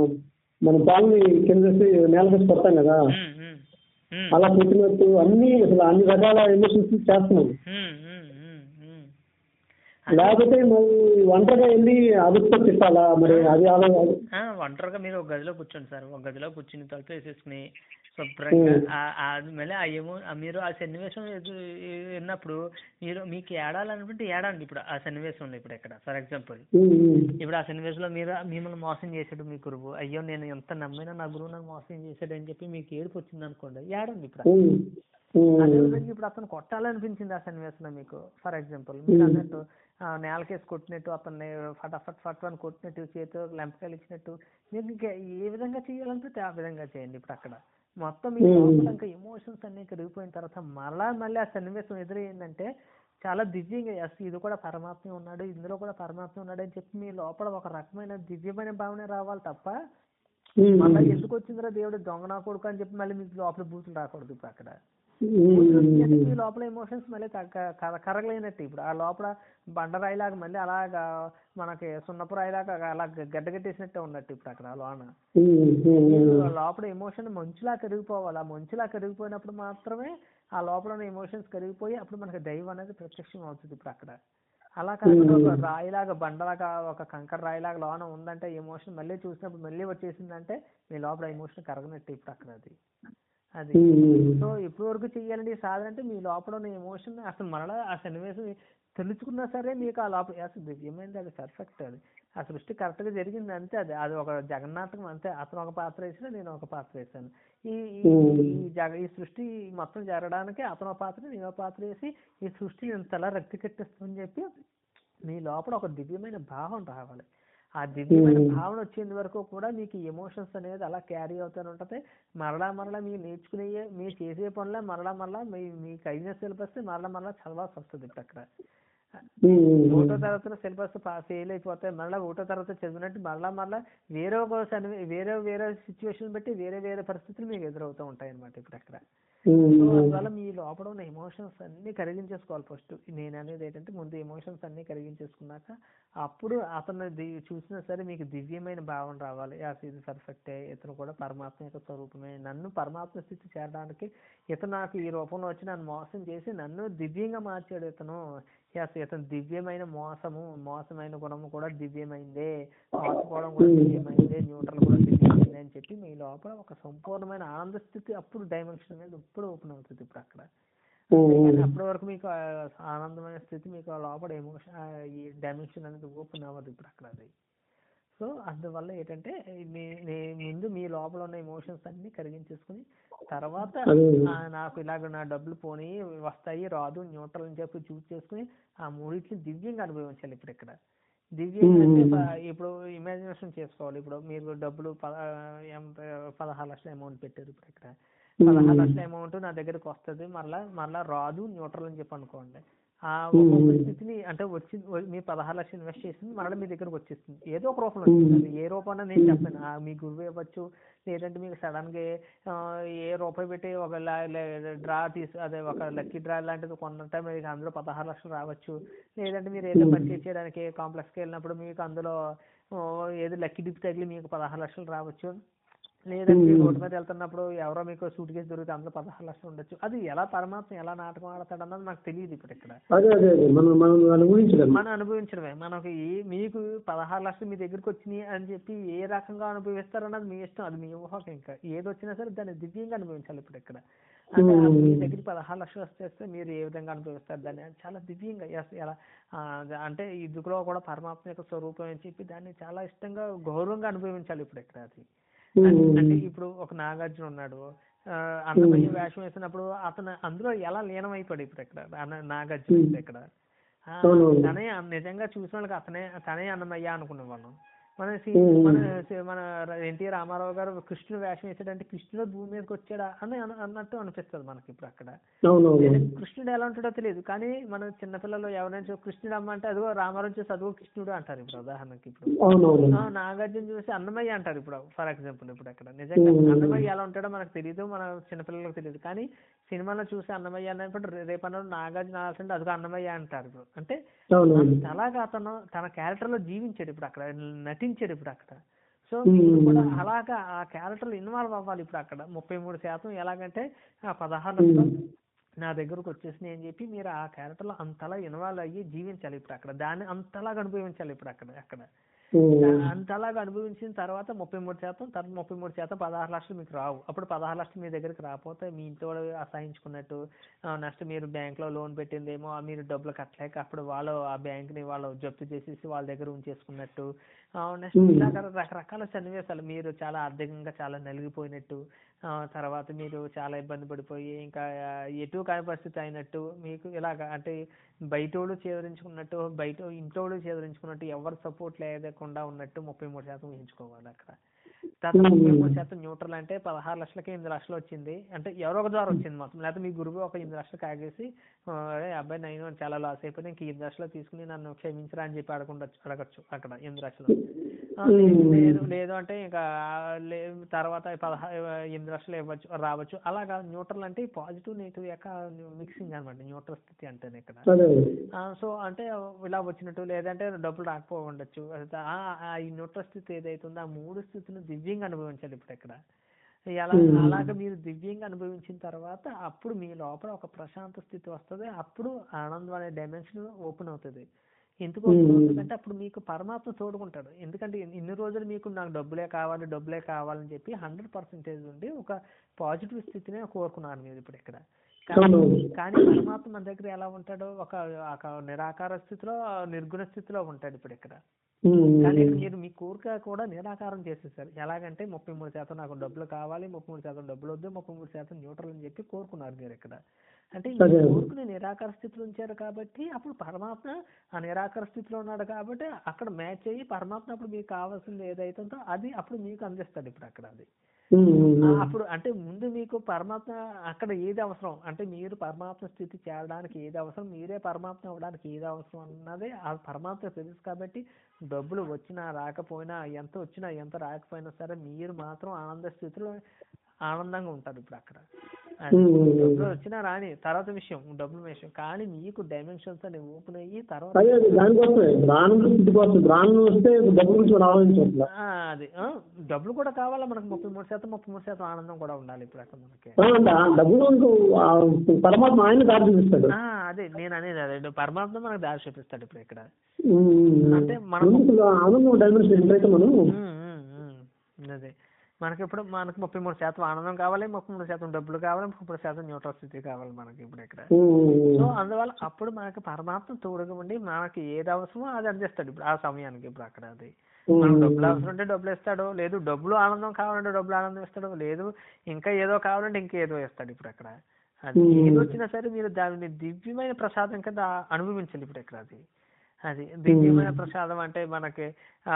మన పాలని కింద వేసి నేల వేసి కొడతాం కదా ఉమ్, ఉమ్, ఉమ్, అలా కొట్టినట్టు అన్ని అసలు అన్ని రకాల ఎమోషన్స్ చేస్తున్నాం ఉమ్, ఉమ్, ఉమ్, ఉమ్. లేకపోతే మరి ఒంటరిగా వెళ్ళి అదుపుతో తిట్టాలా మరి అది అలా ఆ, ఒంటరిగా మీరు ఒక గదిలో కూర్చోండి సార్ ఒక గదిలో కూర్చుని తలుపు వేసేసుకుని శుభ్రంగా ఉమ్. ఆ- ఆ మళ్ళీ ఆ ఏమో ఆ మీరు ఆ సన్నివేశం ఎదు- విన్నప్పుడు మీరు మీకు ఏడాలనుకుంటే ఏడండి ఇప్పుడు ఆ సన్నివేశంలో ఇప్పుడు ఇక్కడ ఫర్ ఎగ్జాంపుల్ ఉమ్, ఉమ్. ఇప్పుడు ఆ సన్నివేశంలో మీరు మిమ్మల్ని మోసం చేశాడు మీ గురువు అయ్యో నేను ఎంత నమ్మినా నా గురువు నాకు మోసం చేశాడు అని చెప్పి మీకు ఏడుపు వచ్చింది అనుకోండి ఏడండి ఇప్పుడు ఉమ్, ఉమ్. అదేవిధంగా ఇప్పుడు అతను కొట్టాలనిపించింది ఆ సన్నివేశంలో మీకు ఫర్ ఎగ్జాంపుల్ మీరు అన్నట్టు ఆ, నేలకేసి కొట్టినట్టు అతన్ని ఫటాఫట్ ఫట్ అని కొట్టినట్టు చేతితో లెంపకాయలు ఇచ్చినట్టు మీరు ఇంకా ఏ విధంగా చేయాలనిపిస్తే ఆ విధంగా చేయండి ఇప్పుడు అక్కడ మొత్తం మీ Hmm. లోపల ఇంకా ఎమోషన్స్ అన్ని కరిగిపోయిన తర్వాత మళ్ళా మళ్ళీ ఆ సన్నివేశం ఎదురయ్యిందంటే చాలా దివ్యంగా ఎస్ ఇది కూడా పరమాత్మ ఉన్నాడు ఇందులో కూడా పరమాత్మ ఉన్నాడు అని చెప్పి మీ లోపల ఒక రకమైన దివ్యమైన భావన రావాలి తప్ప ఉమ్, మళ్ళీ ఉమ్. ఎందుకు వచ్చిందిరా దేవుడు దొంగ నా కొడుకు అని చెప్పి మళ్ళీ మీకు లోపల బూతులు రాకూడదు ఇప్పుడు అక్కడ అంటే మీ లోపల ఎమోషన్స్ మళ్ళీ తగ్గ- కర- కరగలేనట్టు ఇప్పుడు ఆ లోపల బండరాయిలాగా మళ్ళీ అలాగా మనకి సున్నపు రాయిలాగా అలా గడ్డగట్టేసినట్టే ఉన్నట్టు ఇప్పుడు అక్కడ ఆ లోన మీకు ఆ లోపల ఎమోషన్ మంచులా కరిగిపోవాలి ఆ మంచులా కరిగిపోయినప్పుడు మాత్రమే ఆ లోపల ఉన్న ఎమోషన్స్ కరిగిపోయి అప్పుడు మనకి దైవం అనేది ప్రత్యక్షం అవుతుంది ఇప్పుడు అక్కడ అలా కాకుండా ఒక రాయిలాగా బండలాగా ఒక కంకర రాయిలాగా లోన ఉందంటే ఎమోషన్ మళ్ళీ చూసినప్పుడు మళ్ళీ వచ్చేసిందంటే మీ లోపల ఎమోషన్ కరగనట్టు ఇప్పుడు అక్కడ అది అది సో ఇప్పటి వరకు చెయ్యాలండి ఈ సాధన అంటే మీ లోపల ఉన్న ఎమోషన్ అసలు మరలా ఆ సన్నివేశం తెలుసుకున్నా సరే మీకు ఆ లోపల అసలు దివ్యమైనది అది పర్ఫెక్ట్ అది ఆ సృష్టి కరెక్ట్ గా జరిగింది అంతే అది అది ఒక జగన్నాటకం అంతే అతను ఒక పాత్ర వేసిన నేను ఒక పాత్ర వేసాను ఈ ఈ- ఈ జగ ఈ సృష్టి మొత్తం జరగడానికి అతను ఒక పాత్ర నేను ఒక పాత్ర వేసి ఈ సృష్టి ఇంతలా రక్తి కట్టిస్తుందని చెప్పి మీ లోపల ఒక దివ్యమైన భావం రావాలి ఆ దివ్యమైన భావన వచ్చేంత వరకు కూడా మీకు ఎమోషన్స్ అనేది అలా క్యారీ అవుతూనే ఉంటుంది మరలా మరలా మీరు నేర్చుకునే మీరు చేసే పనులే మరలా మరలా మీ మీకు అయిన సిలబస్ మరలా మరలా చదవాల్సి వస్తుంది ఇప్పుడు అక్కడ ఒకటో తరగతిలో సిలబస్ ఫెయిల్ అయిపోతే మళ్ళీ ఒకటో తరగతి చదివినట్టు మళ్ళా మళ్ళా వేరే ఒక సన్నివే వేరే వేరే సిచ్యువేషన్ బట్టి వేరే వేరే పరిస్థితులు మీకు ఎదురవుతూ ఉంటాయి అన్నమాట ఇప్పుడు అక్కడ సో అందువల్ల మీ లోపల ఉన్న ఎమోషన్స్ అన్ని కరిగించేసుకోవాలి ఫస్ట్ నేను అనేది ఏంటంటే ముందు ఎమోషన్స్ అన్ని కరిగించేసుకున్నాక అప్పుడు అతను ది- చూసినా సరే మీకు దివ్యమైన భావన రావాలి యాస్ ఇది పర్ఫెక్టే ఇతను కూడా పరమాత్మ యొక్క స్వరూపమే నన్ను పరమాత్మ స్థితి చేరడానికి ఇతను నాకు ఈ రూపంలో వచ్చి నన్ను మోసం చేసి నన్ను దివ్యంగా మార్చాడు ఇతను యాస్ ఇతను దివ్యమైన మోసము మోసమైన గుణము కూడా దివ్యమైందే మోసపోవడం కూడా దివ్యమైందే న్యూట్రల్ కూడా దివ్యమైందే అని చెప్పి మీ లోపల ఒక సంపూర్ణమైన ఆనంద స్థితి అప్పుడు డైమెన్షన్ అనేది ఇప్పుడు ఓపెన్ అవుతుంది ఇప్పుడు అక్కడ కానీ అప్పటి వరకు మీకు ఆ ఆనందమైన స్థితి మీకు ఆ లోపల ఎమోషన్ ఈ డైమెన్షన్ అనేది ఓపెన్ అవ్వదు ఇప్పుడు అక్కడ అది సో అందువల్ల ఏంటంటే మీ మీ- ముందు మీ లోపల ఉన్న ఎమోషన్స్ అన్ని కరిగించేసుకుని తర్వాత ఆ, నాకు ఇలాగ నా డబ్బులు పోనీ వస్తాయి రాదు న్యూట్రల్ అని చెప్పి చూస్ చేసుకుని ఆ మూడింటిని దివ్యంగా అనుభవించాలి ఇప్పుడు ఇక్కడ దివ్యంగా అంటే ప- ఇప్పుడు ఇమాజినేషన్ చేసుకోవాలి ఇప్పుడు మీరు డబ్బులు పద ఎంత పదహారు లక్షల అమౌంట్ పెట్టారు ఇప్పుడు ఇక్కడ పదహారు లక్షల అమౌంట్ నా దగ్గరికి వస్తుంది మరలా మరలా రాదు న్యూట్రల్ అని చెప్పి అనుకోండి ఆ ఒక్కొక్క స్థితిని అంటే వచ్చి మీ పదహారు లక్షలు ఇన్వెస్ట్ చేసింది మరలా మీ దగ్గరకు వచ్చేస్తుంది ఏదో ఒక రూపంలో వచ్చింది ఏ రూపంలో నేను చెప్పాను ఆ మీ గురువు ఇవ్వచ్చు లేదంటే మీకు సడన్ గా ఆ, ఏ రూపాయి పెట్టి ఒక డ్రా తీసి అదే ఒక లక్కీ డ్రా లాంటిది కొన్నంటే మీకు అందులో పదహారు లక్షలు రావచ్చు లేదంటే మీరు ఏదో పర్చేస్ చేయడానికి కాంప్లెక్స్కి వెళ్ళినప్పుడు మీకు అందులో ఆ, ఏదో లక్కీ డిప్ తగిలి మీకు పదహారు లక్షలు రావచ్చు లేదంటే మీరు రోడ్డు మీద వెళ్తున్నప్పుడు ఎవరో మీకు సూట్ కేసు దొరికితే అందులో పదహారు లక్షలు ఉండొచ్చు అది ఎలా పరమాత్మ ఎలా నాటకం ఆడతాడు అన్నది నాకు తెలియదు ఇప్పుడు ఇక్కడ అదే అదే అదే మనం మనం దాన్ని ఊహించలేము మనం అనుభవించడమే మనకి ఏ- మీకు పదహారు లక్షలు మీ దగ్గరికి వచ్చినాయి అని చెప్పి ఏ రకంగా అనుభవిస్తారన్నది మీ ఇష్టం అది మీ ఊహకు ఇంకా ఏది వచ్చినా సరే దాన్ని దివ్యంగా అనుభవించాలి ఇప్పుడు ఇక్కడ అంటే ఆ మీ దగ్గరికి పదహారు లక్షలు వచ్చేస్తే మీరు ఏ విధంగా అనుభవిస్తారు దాన్ని అది చాలా దివ్యంగా ఎస్ ఎలా ఆ, అంటే ఇదిలో కూడా పరమాత్మ యొక్క స్వరూపం అని చెప్పి దాన్ని చాలా ఇష్టంగా గౌరవంగా అనుభవించాలి ఇప్పుడు ఇక్కడ అది అంటే- అంటే ఇప్పుడు ఒక నాగార్జున ఉన్నాడు ఆ, అన్నమయ్య వేషం వేసినప్పుడు అతను అందులో ఎలా లీనమైపోయాడు ఇప్పుడు ఇక్కడ అన్న నాగార్జున ఇప్పుడు ఇక్కడ ఆ, తనే నిజంగా చూసిన వాళ్ళకి అతనే తనే అన్నమయ్య అనుకునే వాళ్ళం మన సి- మన సి- మన ఎన్టీ రామారావు గారు కృష్ణుడు వేషం వేసాడంటే కృష్ణుడు భూమి మీదకి వచ్చాడా అని అన- అన్నట్టు అనిపిస్తుంది మనకి ఇప్పుడు అక్కడ అవునవును కృష్ణుడు ఎలా ఉంటాడో తెలియదు కానీ మన చిన్నపిల్లలు ఎవరైనా చూ- కృష్ణుడు అమ్మ అంటే అదిగో రామారావు చూసి అదిగో కృష్ణుడు అంటారు ఇప్పుడు ఉదాహరణకి ఇప్పుడు అవునవును ఆ, నాగార్జున చూసి అన్నమయ్య అంటారు ఇప్పుడు ఫర్ ఎగ్జాంపుల్ ఇప్పుడు అక్కడ నిజంగా అన్నమయ్య ఎలా ఉంటాడో మనకు తెలియదు మన చిన్నపిల్లలకు తెలియదు కానీ సినిమాలో చూసి అన్నమయ్య అన్నప్పుడు రే- రేపన్న నాగార్జున ఆల్సంటే అదిగో అన్నమయ్య అంటారు ఇప్పుడు అంటే అవునవును అలాగా అతను తన క్యారెక్టర్ లో జీవించాడు ఇప్పుడు అక్కడ నటించాడు ఇప్పుడు అక్కడ సో మీరు కూడా అలాగా ఆ క్యారెక్టర్ లో ఇన్వాల్వ్ అవ్వాలి ఇప్పుడు అక్కడ ముప్పై మూడు శాతం ఎలాగంటే ఆ పదహారు లక్షలు నా దగ్గరకు వచ్చేసినాయి అని చెప్పి మీరు ఆ క్యారెక్టర్ లో అంతలా ఇన్వాల్వ్ అయ్యి జీవించాలి ఇప్పుడు అక్కడ దాన్ని అంతలాగా అనుభవించాలి ఇప్పుడు అక్కడ అక్కడ అంతలాగా అనుభవించిన తర్వాత ముప్పై మూడు శాతం తర్వాత ముప్పై మూడు శాతం పదహారు లక్షలు మీకు రావు అప్పుడు పదహారు లక్షలు మీ దగ్గరికి రాకపోతే మీ ఇంట్లో వాళ్ళు అసహించుకున్నట్టు నెక్స్ట్ మీరు బ్యాంక్ లో లోన్ పెట్టిందేమో ఆ మీరు డబ్బులు కట్టలేక అప్పుడు వాళ్ళు ఆ బ్యాంక్ ని వాళ్ళు జప్తు చేసేసి వాళ్ళ దగ్గర ఉంచేసుకున్నట్టు నెక్స్ట్ ఇలాగ రకరకాల సన్నివేశాలు మీరు చాలా ఆర్థికంగా చాలా నలిగిపోయినట్టు ఆ, తర్వాత మీరు చాలా ఇబ్బంది పడిపోయి ఇంకా ఆ, ఎటు కాని పరిస్థితి అయినట్టు మీకు ఇలాగ అంటే బయటోడు చేదరించుకున్నట్టు బయట ఇంటోడు చేదరించుకున్నట్టు ఎవరు సపోర్ట్ లేకుండా ఉన్నట్టు ముప్పై మూడు శాతం ఊహించుకోవాలి అక్కడ తర్వాత మ్మ్. ముప్పై మూడు శాతం న్యూట్రల్ అంటే పదహారు లక్షలకి ఎనిమిది లక్షలు వచ్చింది అంటే ఎవరో ఒక ద్వారా వచ్చింది మొత్తం లేకపోతే మీ గురువు ఒక ఎనిమిది లక్షలు కాగేసి "ఆ, అరే అబ్బాయి నేను చాలా లాస్ అయిపోయి ఇంక ఎనిమిది లక్షలు తీసుకుని నన్ను క్షమించరా అని చెప్పి అడగొండొచ్చు అడగచ్చు అక్కడ ఎనిమిది లక్షలు ఆ, లేదు మ్మ్. లేదు లేదు అంటే ఇంకా లేదు తర్వాత పదహారు ఎనిమిది లక్షలు ఇవ్వచ్చు రావచ్చు అలాగా న్యూట్రల్ అంటే పాజిటివ్ నెగిటివ్ యొక్క మిక్సింగ్ అనమాట న్యూట్రల్ స్థితి అంటే ఇక్కడ అదే సో అంటే ఇలా వచ్చినట్టు లేదంటే డబ్బులు రాకపోయి ఉండొచ్చు అది ఆ- ఆ ఈ న్యూట్రల్ స్థితి ఏదైతే ఉందో ఆ మూడు స్థితిని దివ్యంగా అనుభవించాలి ఇప్పుడు ఇక్కడ ఎలా Hmm. అలాగ మీరు దివ్యంగా అనుభవించిన తర్వాత అప్పుడు మీ లోపల ఒక ప్రశాంత స్థితి వస్తుంది అప్పుడు ఆనందం అనే డైమెన్షన్ ఓపెన్ అవుతుంది ఎందుకు ఓపెన్ Hmm. అవుతుంది అంటే అప్పుడు మీకు పరమాత్మ తోడుకుంటాడు ఎందుకంటే ఇన్ని- ఇన్ని రోజులు మీకు నాకు డబ్బులే కావాలి డబ్బులే కావాలని చెప్పి హండ్రెడ్ పర్సెంటేజ్ ఉండి ఒక పాజిటివ్ స్థితినే కోరుకున్నారు మీరు ఇప్పుడు ఇక్కడ కానీ అవును. కానీ పరమాత్మ మన దగ్గర ఎలా ఉంటాడు ఒక ఒక నిరాకార స్థితిలో నిర్గుణ స్థితిలో ఉంటాడు ఇప్పుడు ఇక్కడ ఉమ్, కానీ ఇక్కడ మీరు మీ కోరిక కూడా నిరాకారం చేసేసారు ఎలాగంటే ముప్పై మూడు శాతం నాకు డబ్బులు కావాలి ముప్పై మూడు శాతం డబ్బులు వద్దు ముప్పై మూడు శాతం న్యూట్రల్ అని చెప్పి కోరుకున్నారు మీరు ఇక్కడ అంటే ఈ అదే. కోరుకుని నిరాకార స్థితిలో ఉంచారు కాబట్టి అప్పుడు పరమాత్మ ఆ నిరాకార స్థితిలో ఉన్నాడు కాబట్టి అక్కడ మ్యాచ్ అయ్యి పరమాత్మ అప్పుడు మీకు కావాల్సింది ఏదైతే ఉందో అది అప్పుడు మీకు అందిస్తాడు ఇప్పుడు అక్కడ అది ఉమ్, ఉమ్, ఆ, ఉమ్. అప్పుడు అంటే ముందు మీకు పరమాత్మ అక్కడ ఏది అవసరం అంటే మీరు పరమాత్మ స్థితి చేరడానికి ఏది అవసరం మీరే పరమాత్మ అవ్వడానికి ఏది అవసరం అన్నదే ఆ పరమాత్మ తెలుసు కాబట్టి డబ్బులు వచ్చినా రాకపోయినా ఎంత వచ్చినా ఎంత రాకపోయినా సరే మీరు మాత్రం ఆనంద స్థితిలో ఆనందంగా ఉంటారు ఇప్పుడు అక్కడ అది. ఉమ్, ఉమ్, ఉమ్. డబ్బులు వచ్చినా రాని తర్వాత విషయం డబ్బుల విషయం కానీ మీకు డైమెన్షన్స్ అనేవి ఓపెన్ అయ్యి తర్వాత అదే అది దానికోసమే ఇప్పుడు ఆనంద స్థితి కోసం ఇప్పుడు ఆనందం వస్తే డబ్బు గురించి మనం ఆలోచించట్లా ఆ, అది ఆ, డబ్బులు కూడా కావాలా మనకు ముప్పై మూడు శాతం ముప్పై మూడు శాతం ఆనందం కూడా ఉండాలి ఇప్పుడు అక్కడ మనకి ఆ, అంటే ఆ డబ్బు మనకు ఆ పరమాత్మ ఆయన దారి చూపిస్తాడు ఆ, అదే నేను అనేది అదే ఇప్పుడు పరమాత్మ మనకు దారి చూపిస్తాడు ఇప్పుడు ఇక్కడ ఉమ్, ఉమ్, ఉమ్. అంటే మనకు- ముందుకు ఆనందం డైమెన్షన్ ఎంతైతే మనం ఉమ్, ఉమ్, ఉమ్. అదే మనకి ఇప్పుడు మనకు ముప్పై మూడు శాతం ఆనందం కావాలి ముప్పై మూడు శాతం డబ్బులు కావాలి ముప్పై మూడు శాతం న్యూట్రల్ స్థితి కావాలి మనకి ఇప్పుడు ఇక్కడ ఉమ్, ఉమ్, సో ఉమ్. అందువల్ల అప్పుడు మనకి పరమాత్మ తోడుగా ఉండి మనకి ఏది అవసరమో అది అందిస్తాడు ఇప్పుడు ఆ సమయానికి ఇప్పుడు అక్కడ అది మనకు డబ్బులు అవసరం ఉంటే డబ్బులు ఇస్తాడు లేదు డబ్బులు ఆనందం కావాలంటే డబ్బులు ఆనందం ఇస్తాడు లేదు ఇంకా ఏదో కావాలంటే ఇంకేదో ఇస్తాడు ఇప్పుడు అక్కడ అది Hmm. ఏది వచ్చినా సరే మీరు దానిని దివ్యమైన ప్రసాదం కింద అనుభవించాలి ఇప్పుడు ఇక్కడ అది అది దివ్యమైన ప్రసాదం అంటే మనకి ఆ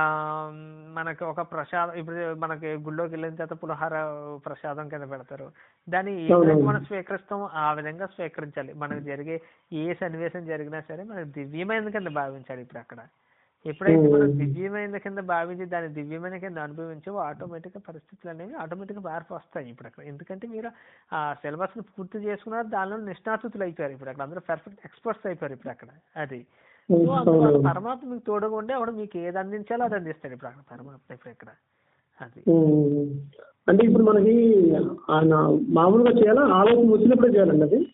మనకి ఒక ప్రసాదం ఇప్పుడు మనకి గుళ్ళోకి వెళ్ళిన తర్వాత పులిహార ప్రసాదం కింద పెడతారు దాన్ని ఏ అవునవును. విధంగా మనం స్వీకరిస్తామో ఆ విధంగా స్వీకరించాలి మనకు జరిగే ఏ సన్నివేశం జరిగినా సరే మనకి దివ్యమైన కింద భావించాలి ఇప్పుడు అక్కడ ఎప్పుడైతే మనం Hmm. దివ్యమైన కింద భావించి దాన్ని దివ్యమైన కింద అనుభవించావో ఆటోమేటిక్ గా పరిస్థితులు అనేవి ఆటోమేటిక్ గా మార్పు వస్తాయి ఇప్పుడు అక్కడ ఎందుకంటే మీరు ఆ సిలబస్ ని పూర్తి చేసుకున్నారు దానిలో నిష్ణాతులు అయిపోయారు ఇప్పుడు అక్కడ అందరూ పర్ఫెక్ట్ ఎక్స్పర్ట్స్ అయిపోయారు ఇప్పుడు అక్కడ అది సో అందువల్ల అవునవును. పరమాత్మ మీకు తోడుగా ఉండి ఆవిడ మీకు ఏది అందించాలో అది అందిస్తాడు ఇప్పుడు అక్కడ పరమాత్మ ఇప్పుడు ఇక్కడ అది ఉమ్. అంటే ఇప్పుడు మనకి ఆయన మామూలుగా చేయాలా ఆలోచన వచ్చినప్పుడే చేయాలండి అది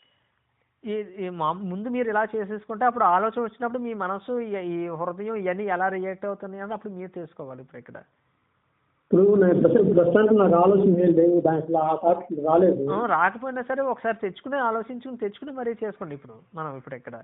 ఈ ఈ మా- ముందు మీరు ఇలా చేసేసుకుంటే అప్పుడు ఆలోచన వచ్చినప్పుడు మీ మనసు ఈ- ఈ హృదయం ఇవన్నీ ఎలా రియాక్ట్ అవుతున్నాయి అని అప్పుడు మీరు తెలుసుకోవాలి ఇప్పుడు ఇక్కడ ఇప్పుడు నేను ప్రస్తుతం ప్రస్తుతానికి నాకు ఆలోచన ఏం లేవు దాంట్లో ఆ థాట్ రాలేదు ఆ, రాకపోయినా సరే ఒకసారి తెచ్చుకుని ఆలోచించుకుని తెచ్చుకుని మరీ చేసుకోండి ఇప్పుడు మనం ఇప్పుడు ఇక్కడ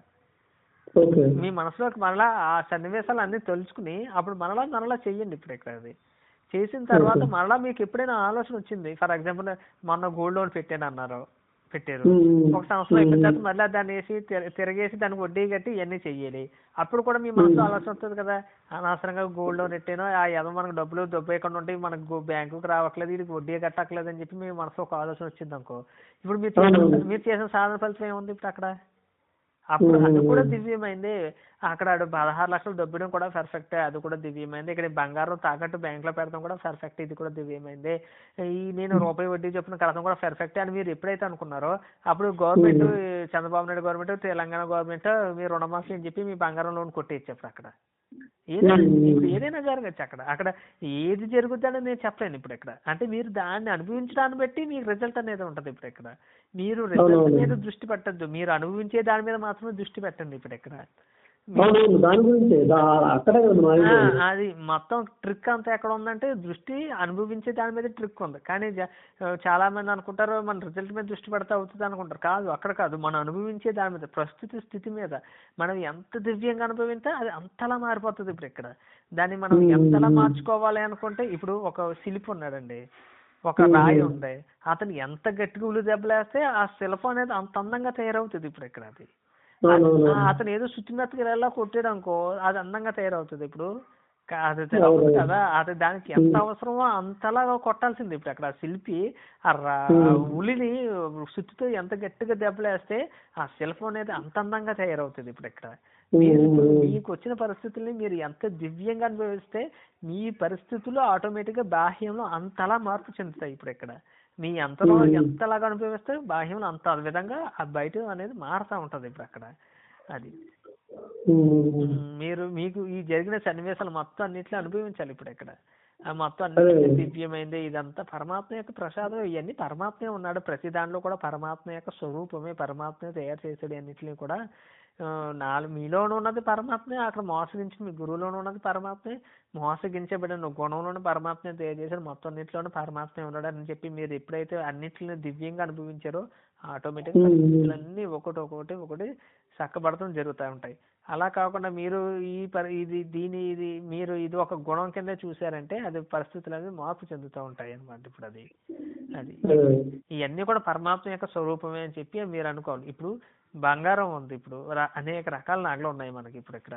ఓకే మీ మనసులోకి మరలా ఆ సన్నివేశాలు అన్ని తెలుసుకుని అప్పుడు మరలా మరలా చెయ్యండి ఇప్పుడు ఇక్కడ అది చేసిన తర్వాత Okay. మరలా మీకు ఎప్పుడైనా ఆలోచన వచ్చింది ఫర్ ఎగ్జాంపుల్ మొన్న గోల్డ్ లోన్ పెట్టాను అన్నారు పెట్టారు ఉమ్. ఒక సంవత్సరం అయిపోయిన ఉమ్. తర్వాత మళ్ళీ దాన్ని వేసి తిర- తిరగేసి దానికి వడ్డీ కట్టి ఇవన్నీ చెయ్యాలి అప్పుడు కూడా మీ మనసులో ఆలోచన వస్తుంది కదా అనవసరంగా గోల్డ్ లోన్ పెట్టాను ఆ ఏదో మనకు డబ్బులు దొబ్బేయకుండా ఉంటే మనకు బ్యాంకుకి రావట్లేదు ఇది వడ్డీ కట్టట్లేదు అని చెప్పి మీ మనసు ఒక ఆలోచన వచ్చింది అనుకో ఇప్పుడు మీరు చేసిన అవును. మీరు చేసిన సాధన ఫలితం ఏముంది ఇప్పుడు అక్కడ అప్పుడు అది కూడా దివ్యమైంది అక్కడ ఆడు పదహారు లక్షలు దొబ్బడం కూడా పర్ఫెక్ట్ అది కూడా దివ్యమైంది ఇక్కడ ఈ బంగారం తాకట్టు బ్యాంక్ లో పెడతాం కూడా పర్ఫెక్ట్ ఇది కూడా దివ్యమైంది ఈ నేను రూపాయి వడ్డీ చొప్పున కడతాం కూడా పర్ఫెక్ట్ అని మీరు ఎప్పుడైతే అనుకున్నారో అప్పుడు government Chandrababu Naidu government Telangana government మీ రుణమాఫీ అని చెప్పి మీ బంగారం లోన్ కొట్టేయచ్చు అక్కడ ఏదైనా Hmm. ఇప్పుడు ఏదైనా జరగచ్చు అక్కడ అక్కడ ఏది జరుగుద్ది అనేది నేను చెప్పలేను ఇప్పుడు ఇక్కడ అంటే మీరు దాన్ని అనుభవించడాన్ని బట్టి మీకు రిజల్ట్ అనేది ఉంటది ఇప్పుడు ఇక్కడ మీరు రిజల్ట్ అవునవును. మీద దృష్టి పెట్టద్దు మీరు అనుభవించే దాని మీద మాత్రమే దృష్టి పెట్టండి ఇప్పుడు ఇక్కడ అవునవును దాని గురించే దా- అక్కడే కదా మనం ఆ, ఆగిపోయింది. అది మొత్తం ట్రిక్ అంతా ఎక్కడ ఉందంటే దృష్టి అనుభవించే దాని మీద ట్రిక్ ఉంది కానీ జ- చాలా మంది అనుకుంటారు మన రిజల్ట్ మీద దృష్టి పెడితే అవుతుంది అనుకుంటారు కాదు అక్కడ కాదు మనం అనుభవించే దాని మీద ప్రస్తుత స్థితి మీద మనం ఎంత దివ్యంగా అనుభవిస్తే అది అంతలా మారిపోతుంది ఇప్పుడు ఇక్కడ దాన్ని మనం Hmm. ఎంతలా మార్చుకోవాలి అనుకుంటే ఇప్పుడు ఒక శిల్పి ఉన్నాడండి ఒక Hmm. రాయి ఉంది అతను ఎంత గట్టిగా ఉలి దెబ్బలేస్తే ఆ శిల్పం అనేది అంత అందంగా తయారవుతుంది ఇప్పుడు ఇక్కడ అది అవునవును ఆ, అతను ఏదో శుచిమెత్తకి ఎలా కొట్టాడు అనుకో అది అందంగా తయారవుతుంది ఇప్పుడు కా- అది అవును కదా అది దానికి ఎంత అవసరమో అంతలా కొట్టాల్సింది ఇప్పుడు అక్కడ ఆ శిల్పి ఆ రా- ఆ ఉలిని సుత్తితో ఎంత గట్టిగా దెబ్బలేస్తే ఆ శిల్పం అనేది అంత అందంగా తయారవుతుంది ఇప్పుడు ఇక్కడ మీరు ఇప్పుడు మీకు వచ్చిన పరిస్థితుల్ని మీరు ఎంత దివ్యంగా అనుభవిస్తే మీ పరిస్థితులు ఆటోమేటిక్ గా బాహ్యంలో అంతలా మార్పు చెందుతాయి ఇప్పుడు ఇక్కడ మీ అంతలో ఎంతలాగా అనుభవిస్తే బాహ్యంలో అంత విధంగా ఆ బయట అనేది మారుతా ఉంటది ఇప్పుడు అక్కడ అది మ్మ్. మీరు మీకు ఈ జరిగిన సన్నివేశాలు మొత్తం అన్నిట్లో అనుభవించాలి ఇప్పుడు ఇక్కడ ఆ మొత్తం అన్నిటికీ దివ్యమైంది ఇదంతా పరమాత్మ యొక్క ప్రసాదం ఇవన్నీ పరమాత్మే ఉన్నాడు ప్రతి దాంట్లో కూడా పరమాత్మ యొక్క స్వరూపమే పరమాత్మే తయారు చేశాడు అన్నిటిని కూడా ఆ, నాలుగు మీలోనూ ఉన్నది పరమాత్మే అక్కడ మోసగించి మీ గురువులోనూ ఉన్నది పరమాత్మే మోసగించబడిన గుణంలోని పరమాత్మే తయారు చేశాడు మొత్తం అన్నింటిలోనూ పరమాత్మే ఉన్నాడు అని చెప్పి మీరు ఎప్పుడైతే అన్నిటిని దివ్యంగా అనుభవించారో ఆటోమేటిక్ పరిస్థితులన్నీ ఒకటి ఒకటి ఒకటి చక్కబడటం జరుగుతూ ఉంటాయి అలా కాకుండా మీరు ఈ పరి ఇది దీని ఇది మీరు ఇది ఒక గుణం కింద చూసారంటే అది పరిస్థితులు అనేది మార్పు చెందుతూ ఉంటాయి అన్నమాట ఇప్పుడు అది అది ఇవన్నీ కూడా పరమాత్మ యొక్క స్వరూపమే అని చెప్పి మీరు అనుకోవాలి ఇప్పుడు బంగారం ఉంది ఇప్పుడు ర- అనేక రకాల నగలు ఉన్నాయి మనకి ఇప్పుడు ఇక్కడ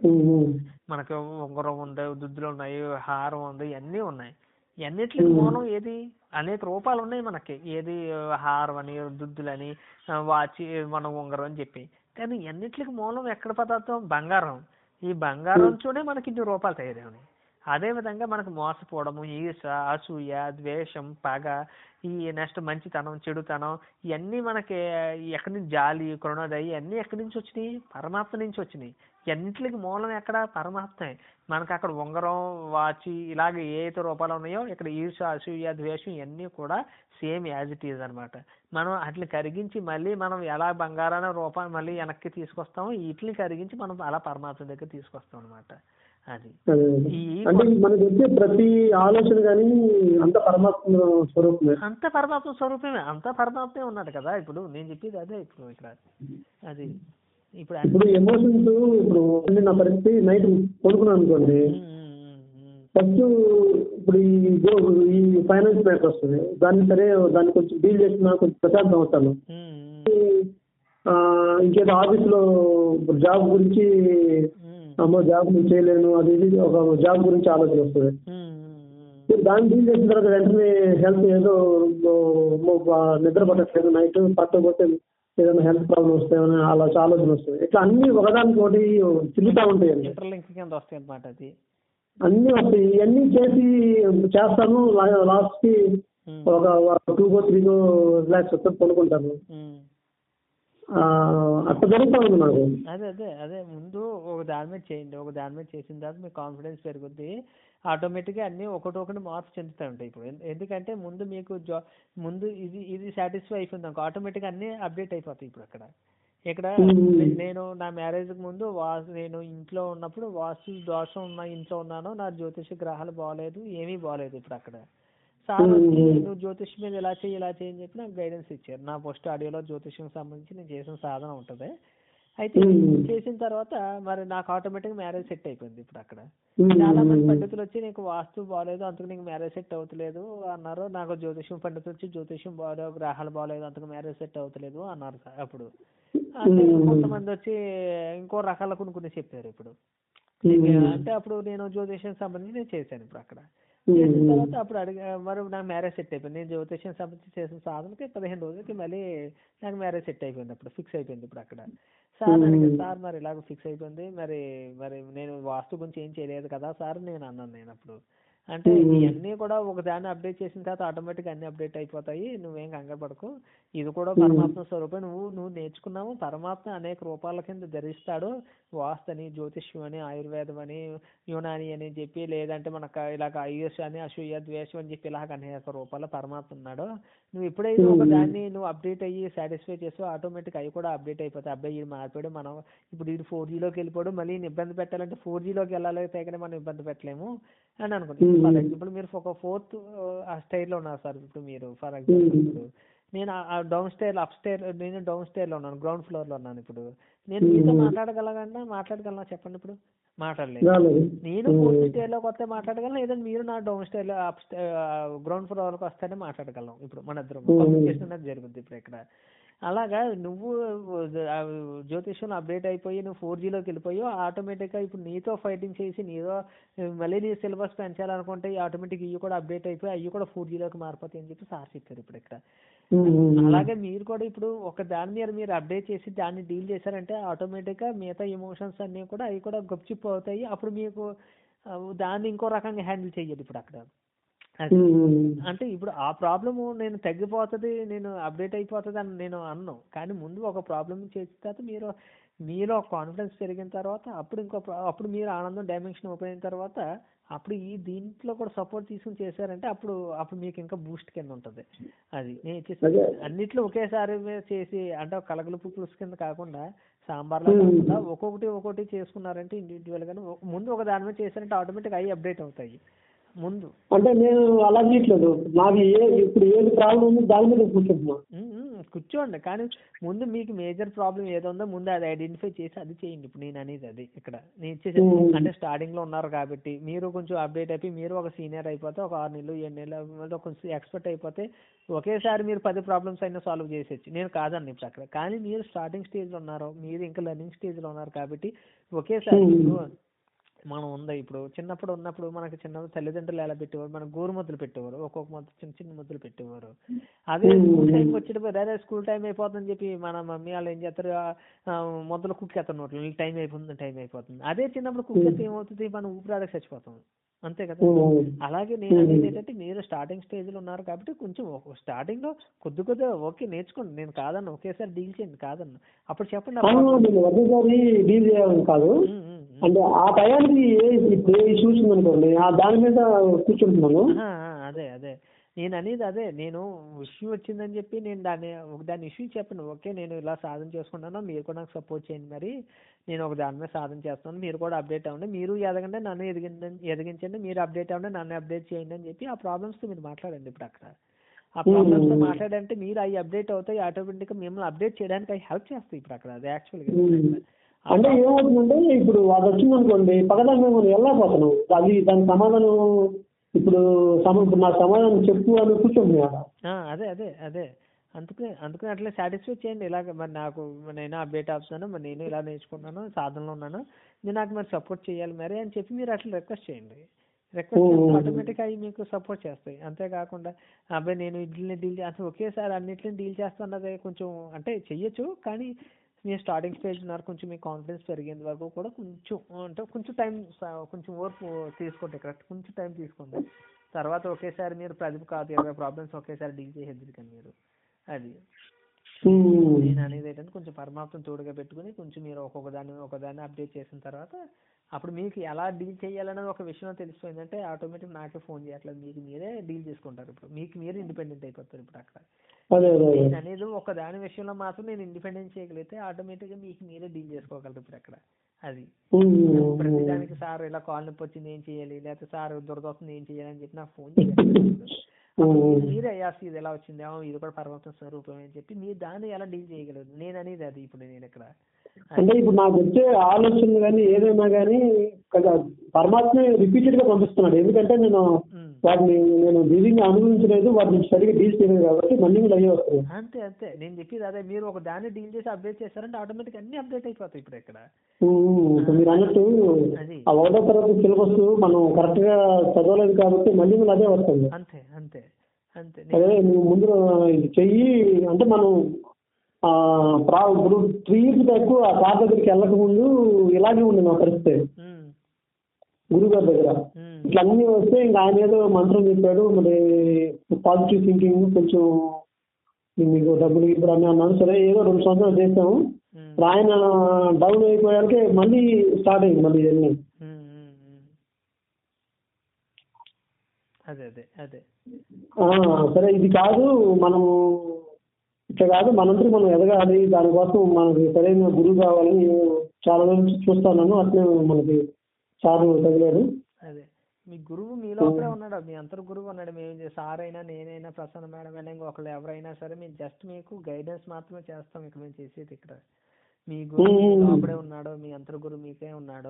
మనకి ఉంగరం ఉంది దుద్దులు ఉన్నాయి హారం ఉంది ఇవన్నీ ఉన్నాయి ఇవన్నిటికి మూలం ఏది అనేక రూపాలు ఉన్నాయి మనకి ఏది ఆ, హారం అని దుద్దులని ఆ, వాచి మన ఉంగరం అని చెప్పి కానీ ఇవన్నిటికి మూలం ఎక్కడ పదార్థం బంగారం ఈ బంగారం చూడే మనకి ఇన్ని రూపాలు తయారవునాయి అదే విధంగా మనకు మోసపోవడము ఈర్ష అసూయ ద్వేషం పగ ఈ నెక్స్ట్ మంచితనం చెడుతనం ఇవన్నీ మనకి ఎక్కడి నుంచి జాలి కరుణోదయ ఇవన్నీ ఎక్కడి నుంచి వచ్చినాయి పరమాత్మ నుంచి వచ్చినాయి ఇవన్నిటికి మూలం ఎక్కడ పరమాత్మే మనకు అక్కడ ఉంగరం వాచి ఇలాగ ఏ అయితే రూపాలు ఉన్నాయో ఇక్కడ ఈర్ష అసూయ ద్వేషం ఇవన్నీ కూడా సేమ్ యాజ్ ఇట్ ఈజ్ అనమాట మనం వాటిని కరిగించి మళ్ళీ మనం ఎలా బంగారాన్ని రూపాన్ని మళ్ళీ వెనక్కి తీసుకొస్తామో వీటిని కరిగించి మనం అలా పరమాత్మ దగ్గర తీసుకొస్తాం అనమాట అది ఈ అంటే మనకి వచ్చే ప్రతి ఆలోచన కానీ అంత పరమాత్మ స్వరూపమే అంత పరమాత్మ స్వరూపమే అంత పరమాత్మే ఉన్నాడు కదా ఇప్పుడు నేను చెప్పేది అదే ఇప్పుడు ఇక్కడ అది ఇప్పుడు అన్ని- ఇప్పుడు ఎమోషన్స్ ఇప్పుడు అంటే నా పరిస్థితి నైట్ పడుకున్నాను అనుకోండి ఉమ్, ఉమ్, ఉమ్, ఫస్ట్ ఇప్పుడు ఈ గో- ఈ ఫైనాన్స్ మ్యాటర్ వస్తుంది దాన్ని సరే దాన్ని కొంచెం డీల్ చేసిన కొంచెం ప్రశాంతం అవుతాను ఉమ్, ఉమ్, ఆ, ఇంకేదో ఆఫీస్లో ఇప్పుడు జాబ్ గురించి ఉమ్, అమ్మో జాబ్ నేను చేయలేను అది ఇది ఒక జాబ్ గురించి ఆలోచన వస్తుంది ఉమ్, ఉమ్, దాన్ని డీల్ చేసిన తర్వాత వెంటనే హెల్త్ ఏదో అమ్మో, బా- నిద్ర పట్టట్లేదు నైట్ పట్టకపోతే ఏదైనా హెల్త్ ప్రాబ్లమ్ వస్తాయని అలా ఆలోచన వస్తుంది ఇట్లా అన్ని ఒకదానికోటి తిరుగుతూ ఉంటాయండి ఇంటర్లింక్ కింద వస్తాయి అన్నమాట అది అన్ని వస్తాయి ఇవన్నీ చేసి చేస్తాను లాస్ట్ కి ఉమ్, ఒక two go three go relax వస్తే పడుకుంటాను ఉమ్. ఆ, అట్లా జరుగుతూ ఉంది నాకు అదే అదే అదే ముందు ఒక దాని మీద చేయండి ఒక దాని మీద చేసిన తర్వాత మీ కాన్ఫిడెన్స్ పెరుగుద్ది ఆటోమేటిక్గా అన్నీ ఒకటి ఒకటి మార్పు చెందుతూ ఉంటాయి ఇప్పుడు ఎందు- ఎందుకంటే ముందు మీకు జా ముందు ఇది ఇది సాటిస్ఫై అయిపోయింది అనుకో ఆటోమేటిక్గా అన్నీ అప్డేట్ అయిపోతాయి ఇప్పుడు అక్కడ ఇక్కడ నే- నేను నా మ్యారేజ్కి ముందు వాసు నేను ఇంట్లో ఉన్నప్పుడు వాస్తు దోషం ఉన్న ఇంట్లో ఉన్నాను నా జ్యోతిష గ్రహాలు బాగలేదు ఏమీ బాగలేదు ఇప్పుడు అక్కడ సార్ వచ్చి నువ్వు జ్యోతిష్ మీద ఇలా చేయి ఇలా చేయి అని చెప్పి నాకు గైడెన్స్ ఇచ్చారు నా పోస్ట్ ఆడియోలో జ్యోతిష్యం సంబంధించి నేను చేసిన సాధన ఉంటుంది అయితే చేసిన తర్వాత మరి నాకు ఆటోమేటిక్ మ్యారేజ్ సెట్ అయిపోయింది ఇప్పుడు అక్కడ చాలా మంది పండితులు వచ్చి నీకు వాస్తు బాగాలేదు అందుకు నీకు మ్యారేజ్ సెట్ అవుతలేదు అన్నారు నాకు జ్యోతిష్యం పండితులు వచ్చి జ్యోతిష్యం బాగాలేదు గ్రహాలు బాగాలేదు అందుకు మ్యారేజ్ సెట్ అవుతలేదు అన్నారు సార్ అప్పుడు అంటే కొంతమంది వచ్చి ఇంకో రకాల కొన్ని కొన్ని చెప్పారు ఇప్పుడు అంటే అప్పుడు నేను జ్యోతిష్యం సంబంధించి నేను చేశాను ఇప్పుడు అక్కడ చేసిన తర్వాత అప్పుడు అడిగా మరి నాకు మ్యారేజ్ సెట్ అయిపోయింది నేను జ్యోతిష్యం సంబంధించి చేసిన సాధనకి పదిహేను రోజులకి మళ్ళీ నాకు మ్యారేజ్ సెట్ అయిపోయింది అప్పుడు ఫిక్స్ అయిపోయింది ఇప్పుడు అక్కడ సార్ అడిగారు సార్ మరి ఇలాగ ఫిక్స్ అయిపోయింది మరి మరి నేను వాస్తు గురించి ఏం చేయలేదు కదా సార్ నేను అన్నాను నేను అప్పుడు అంటే ఇవన్నీ కూడా ఒక దాన్ని అప్డేట్ చేసిన తర్వాత ఆటోమేటిక్ అన్ని అప్డేట్ అయిపోతాయి నువ్వేం కంగారు పడకు ఇది కూడా పరమాత్మ స్వరూపం నువ్వు నువ్వు నేర్చుకున్నావు పరమాత్మ అనేక రూపాల కింద ధరిస్తాడు వాస్తు అని జ్యోతిష్యం అని ఆయుర్వేదం అని యునాని అని చెప్పి లేదంటే మనకు ఇలాగ ఆయుష్ అని అసూయ ద్వేషం అని చెప్పి ఇలాగ అనేక రూపాల పరమాత్మ ఉన్నాడు నువ్వు ఎప్పుడైతే ఒక దాన్ని నువ్వు అప్డేట్ అయ్యి సాటిస్ఫై చేస్తావు ఆటోమేటిక్ అవి కూడా అప్డేట్ అయిపోతాయి అబ్బాయి ఇది మారిపోయాడు మనం ఇప్పుడు ఇది ఫోర్ జీలోకి వెళ్ళిపోయాడు మళ్ళీ ఈయన ఇబ్బంది పెట్టాలంటే ఫోర్ జీలోకి వెళ్ళాలి తగిన మనం ఇబ్బంది పెట్టలేము అని అనుకుంటాం ఫర్ ఎగ్జాంపుల్ మీరు ఒక ఫోర్త్ ఆ స్టైర్ లో ఉన్నారు సార్ ఇప్పుడు మీరు ఫర్ ఎగ్జాంపుల్ ఇప్పుడు నేను డౌన్ స్టైర్ అప్ స్టైర్ నేను డౌన్ స్టైర్ లో ఉన్నాను గ్రౌండ్ ఫ్లోర్ లో ఉన్నాను ఇప్పుడు నేను మీతో మాట్లాడగలగన్నా మాట్లాడగలనా చెప్పండి ఇప్పుడు మాట్లాడలేదు రాలేదు నేను ఫోర్త్ స్టేర్ లోకి వస్తే మాట్లాడగలను లేదంటే మీరు నా డౌన్ స్టైర్ లో అప్ గ్రౌండ్ ఫ్లోర్ లోకి వస్తేనే మాట్లాడగలం ఇప్పుడు మన ఇద్దరం కమ్యూనికేషన్ అనేది జరుగుతుంది ఇప్పుడు ఇక్కడ అలాగా నువ్వు ఆ, జ్యోతిష్యంలో అప్డేట్ అయిపోయి నువ్వు ఫోర్ జీలోకి వెళ్ళిపోయి ఆటోమేటిక్గా ఇప్పుడు నీతో ఫైటింగ్ చేసి నీతో మళ్ళీ నీ సిలబస్ పెంచాలనుకుంటే ఆటోమేటిక్ ఇవి కూడా అప్డేట్ అయిపోయి అవి కూడా ఫోర్ జీలోకి మారిపోతాయి అని చెప్పి సార్ చెప్పారు ఇప్పుడు ఇక్కడ ఉమ్, ఉమ్, అలాగే మీరు కూడా ఇప్పుడు ఒక దాని మీద మీరు అప్డేట్ చేసి దాన్ని డీల్ చేశారంటే ఆటోమేటిక్గా మిగతా ఎమోషన్స్ అన్నీ కూడా అవి కూడా గప్చిప్ అవుతాయి అప్పుడు మీకు ఆ, దాన్ని ఇంకో రకంగా హ్యాండిల్ చేయాలి ఇప్పుడు అక్కడ అది ఉమ్, ఉమ్. అంటే ఇప్పుడు ఆ ప్రాబ్లము నేను తగ్గిపోతుంది నేను అప్డేట్ అయిపోతుంది అని నేను అన్నాను కానీ ముందు ఒక ప్రాబ్లమ్ చేసిన తర్వాత మీరు మీలో కాన్ఫిడెన్స్ పెరిగిన తర్వాత అప్పుడు ఇంకో ప్రా- అప్పుడు మీరు ఆనందం డైమెన్షన్ ఓపెన్ అయిన తర్వాత అప్పుడు ఈ దీంట్లో కూడా సపోర్ట్ తీసుకుని చేశారంటే అప్పుడు అప్పుడు మీకు ఇంకా బూస్ట్ కింద ఉంటుంది అది నేను చేసి అదే. అన్నిట్లో ఒకేసారి మీరు చేసి అంటే ఒక కలగలుపు పులుసు కింద కాకుండా సాంబార్లో Hmm. కాకుండా ఒక్కొక్కటి ఒక్కొక్కటి చేసుకున్నారంటే ఇండివిజువల్ గాను ఒక- ముందు ఒక దాని మీద చేశారంటే ఆటోమేటిక్ అవి అప్డేట్ అవుతాయి ముందు అంటే నేను అలా చేయట్లేదు నాకు ఏ ఇప్పుడు ఏది ప్రాబ్లం ఉంది దాని మీద కూర్చుంటున్నా ఉమ్, ఉమ్, కూర్చోండి కానీ ముందు మీకు మేజర్ ప్రాబ్లం ఏదో ఉందో ముందు అది ఐడెంటిఫై చేసి అది చేయండి ఇప్పుడు నేను అనేది అది ఇక్కడ నేను ఇచ్చేసి ఉమ్. అంటే స్టార్టింగ్ లో ఉన్నారు కాబట్టి మీరు కొంచెం అప్డేట్ అయిపోయి మీరు ఒక సీనియర్ అయిపోతే ఒక ఆరు నెలలు ఏడు నెలలు కొంచెం ఎక్స్పర్ట్ అయిపోతే ఒకేసారి మీరు పది ప్రాబ్లమ్స్ అయినా సాల్వ్ చేసేచ్చు నేను కాదండి ఇప్పుడు అక్కడ కానీ మీరు స్టార్టింగ్ స్టేజ్ లో ఉన్నారు మీరు ఇంకా లెర్నింగ్ స్టేజ్ లో ఉన్నారు కాబట్టి ఒకేసారి ఉమ్. ఇప్పుడు మనం ఉంది ఇప్పుడు చిన్నప్పుడు ఉన్నప్పుడు మనకి చిన్న తల్లిదండ్రులు ఎలా పెట్టేవారు మనకు గోరు ముద్దలు పెట్టేవారు ఒక్కొక్క ముద్ద చిన్న చిన్న ముద్దలు పెట్టేవారు అదే ఉమ్. స్కూల్ టైంకి వచ్చేటప్పుడు అదే స్కూల్ టైం అయిపోతుందని చెప్పి మన మమ్మీ వాళ్ళు ఏం చేస్తారు ఆ, ఆ, ముద్దలు కుక్కేస్తారు నోట్లో టైం అయిపోతుంది టైం అయిపోతుంది అదే చిన్నప్పుడు కుక్కేస్తే ఏమవుతుంది మనం ఊపిరాడక చచ్చిపోతాం అంతే కదా ఉమ్. అలాగే నేను ఉమ్. అనేది ఏంటంటే మీరు స్టార్టింగ్ స్టేజ్ లో ఉన్నారు కాబట్టి కొంచెం స్టార్టింగ్ లో కొద్ది కొద్దిగా ఓకే నేర్చుకోండి నేను కాదన్న ఒకేసారి డీల్ చేయండి కాదన్న అప్పుడు చెప్పండి అవును, నేను ఒకేసారి డీల్ చేయాలని కాదు ఉమ్, ఉమ్, ఉమ్. అంటే ఆ టయానికి ఏ ఇప్పుడు ఏ ఇష్యూస్ ఉందనుకోండి ఆ దాని మీద కూర్చుంటున్నాను ఆహా, ఆ, అదే అదే నేను అనేది అదే నేను ఇష్యూ వచ్చిందని చెప్పి నేను దాన్ని ఒక దాని ఇష్యూ చెప్పను ఓకే నేను ఇలా సాధన చేసుకుంటాను మీరు కూడా నాకు సపోర్ట్ చేయండి మరి నేను ఒక దాని మీద సాధన చేస్తాను మీరు కూడా అప్డేట్ అవ్వండి మీరు ఎదగండి నన్ను ఎదిగించండి ఎదిగించండి మీరు అప్డేట్ అవ్వండి నన్ను అప్డేట్ చేయండి అని చెప్పి ఆ ప్రాబ్లమ్స్తో మీరు మాట్లాడండి ఇప్పుడు అక్కడ ఆ ప్రాబ్లమ్స్తో Hmm. మాట్లాడంటే మీరు అవి అప్డేట్ అవుతాయి ఆటోమేటిక్గా మిమ్మల్ని అప్డేట్ చేయడానికి అవి హెల్ప్ చేస్తాయి ఇప్పుడు అక్కడ అది యాక్చువల్గా ఉమ్. అంటే ఏమవుతుందంటే ఇప్పుడు అది వచ్చిందనుకోండి పక్కదాన్ని మేము వెళ్ళకపోతున్నాం అది దాని సమాధానం ఇప్పుడు సమ ఇప్పుడు నాకు సమాధానం చెప్పు అని కూర్చుంటున్నా ఆ, అదే అదే అదే అందుకే అందుకని అట్లా సాటిస్ఫై చేయండి ఇలాగ మరి నాకు నేను అప్డేట్ అవుతున్నాను మరి నేను ఇలా నేర్చుకుంటున్నాను సాధనలో ఉన్నాను మీరు నాకు మరి సపోర్ట్ చేయాలి మరి అని చెప్పి మీరు అట్లా రిక్వెస్ట్ చేయండి రిక్వెస్ట్ చేస్తే Hmm. ఆటోమేటిక్ అవి మీకు సపోర్ట్ చేస్తాయి అంతేకాకుండా అబ్బాయి నేను వీటిని డీల్ అసలు ఒకేసారి అన్నిటిని డీల్ చేస్తున్నది కొంచెం అంటే చెయ్యొచ్చు కానీ మీరు స్టార్టింగ్ స్టేజ్ ఉన్నారు కొంచెం మీ కాన్ఫిడెన్స్ పెరిగేంత వరకు కూడా కొంచెం అంటే కొంచెం టైం కొంచెం ఓర్పు తీసుకోండి ఇక్కడ కొంచెం టైం తీసుకోండి తర్వాత ఒకేసారి మీరు పది కాదు ఇరవై ప్రాబ్లమ్స్ ఒకేసారి డీల్ చేసేద్దరు కానీ మీరు అది ఉమ్. నేను అనేది ఏంటంటే కొంచెం పరమాత్మ తోడుగా పెట్టుకుని కొంచెం మీరు ఒక్కొక్క దాన్ని ఒక దాన్ని అప్డేట్ చేసిన తర్వాత అప్పుడు మీకు ఎలా డీల్ చేయాలనేది ఒక విషయం తెలిసిపోయిందంటే ఆటోమేటిక్ నాకే ఫోన్ చేయట్లేదు మీకు మీరే డీల్ చేసుకుంటారు ఇప్పుడు మీకు మీరే ఇండిపెండెంట్ అయిపోతారు ఇప్పుడు అక్కడ అదే అదే అదే నేను అనేది ఒక దాని విషయంలో మాత్రం నేను ఇండిపెండెంట్ చేయగలిగితే ఆటోమేటిక్గా మీకు మీరే డీల్ చేసుకోగలరు ఇప్పుడు అక్కడ అది ఉమ్. ప్రతిదానికి సార్ ఇలా కాల్ నొప్పి వచ్చింది ఏం చేయాలి లేకపోతే సార్ దురద వస్తుంది ఏం చేయాలి అని చెప్పి నాకు ఫోన్ చేయాలి ఉమ్. మీరే అయ్యాస్ ఇది ఎలా వచ్చింది ఏమో ఇది కూడా పరమాత్మ స్వరూపం అని చెప్పి మీరు దాన్ని ఎలా డీల్ చేయగలరు నేను అనేది అది ఇప్పుడు నేను ఇక్కడ అంటే ఇప్పుడు నాకు వచ్చే ఆలోచనలు కానీ ఏదైనా కానీ కదా పరమాత్మ రిపీటెడ్ గా పంపిస్తున్నాడు ఎందుకంటే నేను ఉమ్. వాటిని నేను నిజంగా అనుభవించలేదు వాటిని సరిగ్గా డీల్ చేయలేదు కాబట్టి మళ్ళీ కూడా అయ్యే వస్తుంది అంతే అంతే నేను చెప్పేది అదే మీరు ఒక దాన్ని డీల్ చేసి అప్డేట్ చేశారంటే ఆటోమేటిక్ అన్ని అప్డేట్ అయిపోతాయి ఇప్పుడు ఇక్కడ ఉమ్, ఇప్పుడు మీరు అన్నట్టు అది ఆ ఒకటో తరగతి సిలబస్ మనం కరెక్ట్ గా చదవలేదు కాబట్టి మళ్ళీ కూడా అదే వస్తుంది అంతే అంతే అంతే అదే నువ్వు ముందు ఇది చెయ్యి అంటే మనం ఆ, ప్రా ఇప్పుడు త్రీ ఇయర్స్ బ్యాక్ ఆ సార్ దగ్గరికి వెళ్ళక ముందు ఇలాగే ఉంది నా పరిస్థితి ఉమ్, గురువు గారి దగ్గర ఉమ్, ఇట్లా అన్ని వస్తే ఇంకా ఆయన ఏదో మంత్రం చెప్పాడు మరి పాజిటివ్ థింకింగ్ కొంచెం మీకు డబ్బులు ఇప్పుడు అని అన్నాను సరే ఏదో రెండు సంవత్సరాలు చేసాము ఉమ్, ఇప్పుడు ఆయన డౌన్ అయిపోయాకే మళ్ళీ స్టార్ట్ అయింది మళ్ళీ ఇవన్నీ ఉమ్, ఉమ్, ఉమ్. అదే అదే అదే ఆ, సరే ఇది కాదు మనము ఇట్లా కాదు మనంతా మనం ఎదగాలి దానికోసం మనకి సరైన గురువు కావాలని నేను చాలా రోజులు చూస్తున్నాను అట్లే మనకి సార్ తగిలాడు అదే మీ గురువు మీ లోపలే ఉన్నాడు మీ అంతర్ గురువు ఉన్నాడు మేము సార్ అయినా నేనైనా ప్రసన్న మేడం అయినా ఇంకొకళ్ళు ఎవరైనా సరే మేము జస్ట్ మీకు గైడెన్స్ మాత్రమే చేస్తాం ఇక్కడ మేము చేసేది ఇక్కడ మీ గురువు మీ మ్మ్. లోపలే ఉన్నాడు మీ అంతర్ గురువు మీకే ఉన్నాడు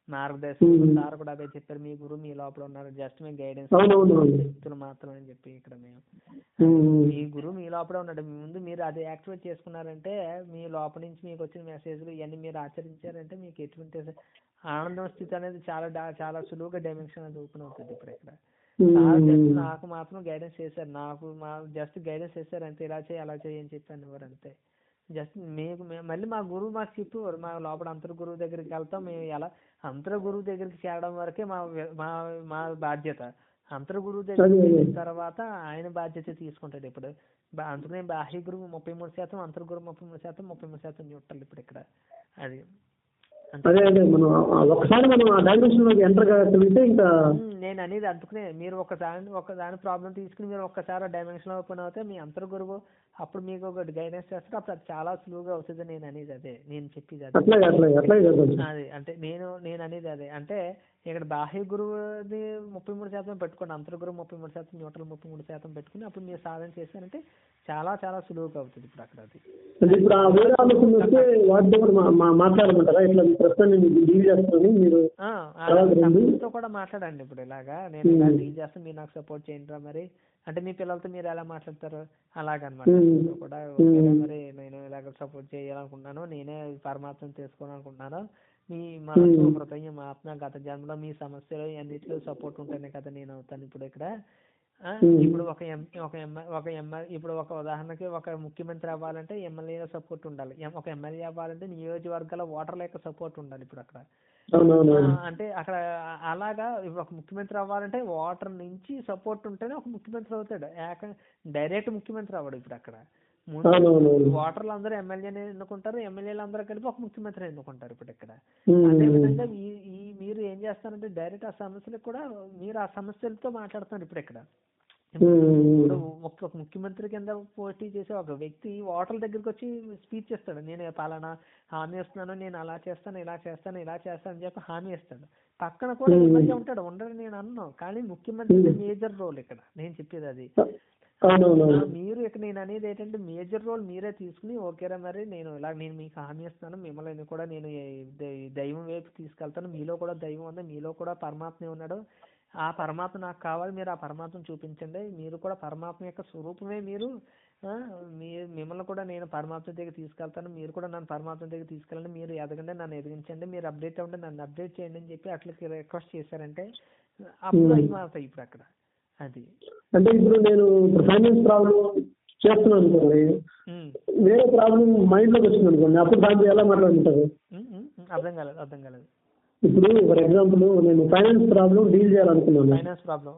మార్గదర్శనం మ్మ్. సార్ కూడా అదే చెప్పారు మీ గురువు మీ లోపల ఉన్నారు జస్ట్ మేము గైడెన్స్ అవునవునవును. వ్యక్తులు మాత్రమే అని చెప్పి ఇక్కడ మేము ఉమ్, మీ గురువు మీ లోపల ఉన్నాడు మీ ముందు మీరు అది యాక్టివేట్ చేసుకున్నారంటే మీ లోపల నుంచి మీకు వచ్చిన మెసేజ్లు ఇవన్నీ మీరు ఆచరించారంటే మీకు ఎటువంటి ఆనందం స్థితి అనేది చాలా డా- చాలా సులువుగా డైమెన్షన్ అది ఓపెన్ అవుతుంది ఇప్పుడు ఇక్కడ సార్ జస్ట్ ఉమ్, నాకు మాత్రం గైడెన్స్ చేశారు నాకు మా జస్ట్ గైడెన్స్ చేశారు అంతే ఇలా చేయి అలా చేయి అని చెప్పాను ఎవరు అంతే జస్ట్ మీకు మే- మళ్ళీ మా గురువు మాకు చెప్పేవారు మా లోపల అంతర్ గురువు దగ్గరికి వెళ్తాం మేము ఎలా అంతర్ గురువు దగ్గరికి చేరడం వరకే మా వ్య- మా మా బాధ్యత అంతర్ గురువు అదే, దగ్గరికి అదే. వెళ్ళిన తర్వాత ఆయన బాధ్యత తీసుకుంటాడు ఇప్పుడు బా- అందుకనే బాహ్య గురువు ముప్పై మూడు శాతం అంతర్ గురువు ముప్పై మూడు శాతం ముప్పై మూడు శాతం న్యూట్రల్ ఇప్పుడు ఇక్కడ అది అంతే అదే అదే మనం ఆ- ఒకసారి మనం ఆ డైమెన్షన్ లోకి ఎంటర్ కాగలిగితే ఇంకా ఉమ్, నేను అనేది అందుకనే మీరు ఒక దాని ఒక దాని ప్రాబ్లం తీసుకుని మీరు ఒక్కసారి డైమెన్షన్ ఓపెన్ అవుతే మీ అంతర్ గురువు అప్పుడు మీకు ఒక గైడెన్స్ చేస్తారు అప్పుడు అది చాలా సులువుగా అవుతుంది నేను అనేది అదే నేను చెప్పేది అదే అట్లాగే అట్లాగే అట్లాగే జరగచ్చు అదే అంటే నేను నేను అనేది అదే అంటే ఇక్కడ బాహ్య గురువుది ముప్పై మూడు శాతం పెట్టుకోండి అంతర్ గురువు ముప్పై మూడు శాతం న్యూట్రల్ ముప్పై మూడు శాతం పెట్టుకుని అప్పుడు మీరు సాధన చేశారంటే చాలా చాలా సులువుగా అవుతుంది ఇప్పుడు అక్కడ అది అంటే ఇప్పుడు ఆ వేరే ఆలోచన వస్తే వాటితో కూడా మా- మా- మాట్లాడమంటారా ఇట్లా మీ ప్రస్తుతం నేను డీల్ చేస్తాను మీరు ఆ, ఆ అలాగే రండి. కంపెనీతో కూడా మాట్లాడండి ఇప్పుడు ఇలాగా నేను ఇలా మ్మ్. డీల్ చేస్తాను మీరు నాకు సపోర్ట్ చేయండిరా మరి అంటే మీ పిల్లలతో మీరు ఎలా మాట్లాడతారు అలాగనమాట మ్మ్. మీతో కూడా ఓకేరా మ్మ్. మరి నేను ఇలాగ సపోర్ట్ చేయాలనుకుంటున్నాను నేనే పరమాత్మను తెలుసుకోవాలనుకుంటున్నాను మీ మనసు మ్మ్. హృదయం ఆత్మ గత జన్మలో మీ సమస్యలు అన్నిటిలో సపోర్ట్ ఉంటేనే కదా నేను అవుతాను ఇప్పుడు ఇక్కడ ఆ, మ్మ్. ఇప్పుడు ఒక ఎం ఒక ఎమ్మె ఒక ఎమ్మె ఇప్పుడు ఒక ఉదాహరణకి ఒక ముఖ్యమంత్రి అవ్వాలంటే ఎమ్మెల్యేల సపోర్ట్ ఉండాలి ఎం- ఒక ఎమ్మెల్యే అవ్వాలంటే నియోజకవర్గాల ఓటర్ల యొక్క సపోర్ట్ ఉండాలి ఇప్పుడు అక్కడ అవునవునవును ఆ, అంటే అక్కడ ఆ- అలాగా ఇప్పుడు ఒక ముఖ్యమంత్రి అవ్వాలంటే ఓటర్ నుంచి సపోర్ట్ ఉంటేనే ఒక ముఖ్యమంత్రి అవుతాడు ఏక డైరెక్ట్ ముఖ్యమంత్రి అవ్వడు ఇప్పుడు అక్కడ ముందు అవునవునవును ఓటర్లు అందరూ ఎమ్మెల్యేని ఎన్నుకుంటారు ఎమ్మెల్యేలు అందరూ కలిపి ఒక ముఖ్యమంత్రి ఎన్నుకుంటారు ఇప్పుడు ఇక్కడ ఉమ్, అదే ఉమ్, విధంగా ఈ ఈ మీరు ఏం చేస్తారంటే డైరెక్ట్ ఆ సమస్యలకు కూడా మీరు ఆ సమస్యలతో మాట్లాడుతున్నారు ఇప్పుడు ఇక్కడ ఉమ్, ఉమ్, ఇప్పుడు ఒక ఒక ముఖ్యమంత్రి కింద పోటీ చేసే ఒక వ్యక్తి ఓటర్ల దగ్గరికి వచ్చి స్పీచ్ ఇస్తాడు నేను పలానా హామీ ఇస్తున్నాను నేను అలా చేస్తాను ఇలా చేస్తాను ఇలా చేస్తాను అని చెప్పి హామీ ఇస్తాడు పక్కన కూడా Hmm. ఎమ్మెల్యే ఉంటాడు ఉండడు నేను అన్నాను కానీ ముఖ్యమంత్రి Hmm. మేజర్ రోల్ ఇక్కడ నేను చెప్పేది అది అవునవునవును ఆ, మీరు ఇక్కడ నేను అనేది ఏంటంటే మేజర్ రోల్ మీరే తీసుకుని ఓకేరా మరి నేను ఇలా నేను మీకు హామీ ఇస్తాను మిమ్మల్ని కూడా నేను ఏ- దై- దైవం వైపు తీసుకెళ్తాను మీలో కూడా దైవం ఉంది మీలో కూడా పరమాత్మ ఉన్నాడు ఆ పరమాత్మ నాకు కావాలి మీరు ఆ పరమాత్మను చూపించండి మీరు కూడా పరమాత్మ యొక్క స్వరూపమే మీరు ఆ, మీ మిమ్మల్ని కూడా నేను పరమాత్మ దగ్గర తీసుకెళ్తాను మీరు కూడా నన్ను పరమాత్మ దగ్గర తీసుకెళ్ళండి మీరు ఎదగండి నన్ను ఎదిగించండి మీరు అప్డేట్ అవ్వండి నన్ను అప్డేట్ చేయండి అని చెప్పి అట్లకి రిక్వెస్ట్ చేశారంటే అప్పుడు Hmm. అవి మారుతాయి ఇప్పుడు అక్కడ అది అంటే ఇప్పుడు నేను ఇప్పుడు ఫైనాన్స్ ప్రాబ్లం చేస్తున్నాను అనుకోండి ఉమ్. వేరే ప్రాబ్లం మైండ్ లోకి వచ్చింది అనుకోండి అప్పుడు దాంతో ఎలా మాట్లాడుతుంటారు ఉమ్, ఉమ్, ఉమ్, అర్థం కాలేదు అర్థం కాలేదు ఇప్పుడు ఫర్ ఎగ్జాంపుల్ నేను ఫైనాన్స్ ప్రాబ్లం డీల్ చేయాలనుకున్నాను ఫైనాన్స్ ప్రాబ్లం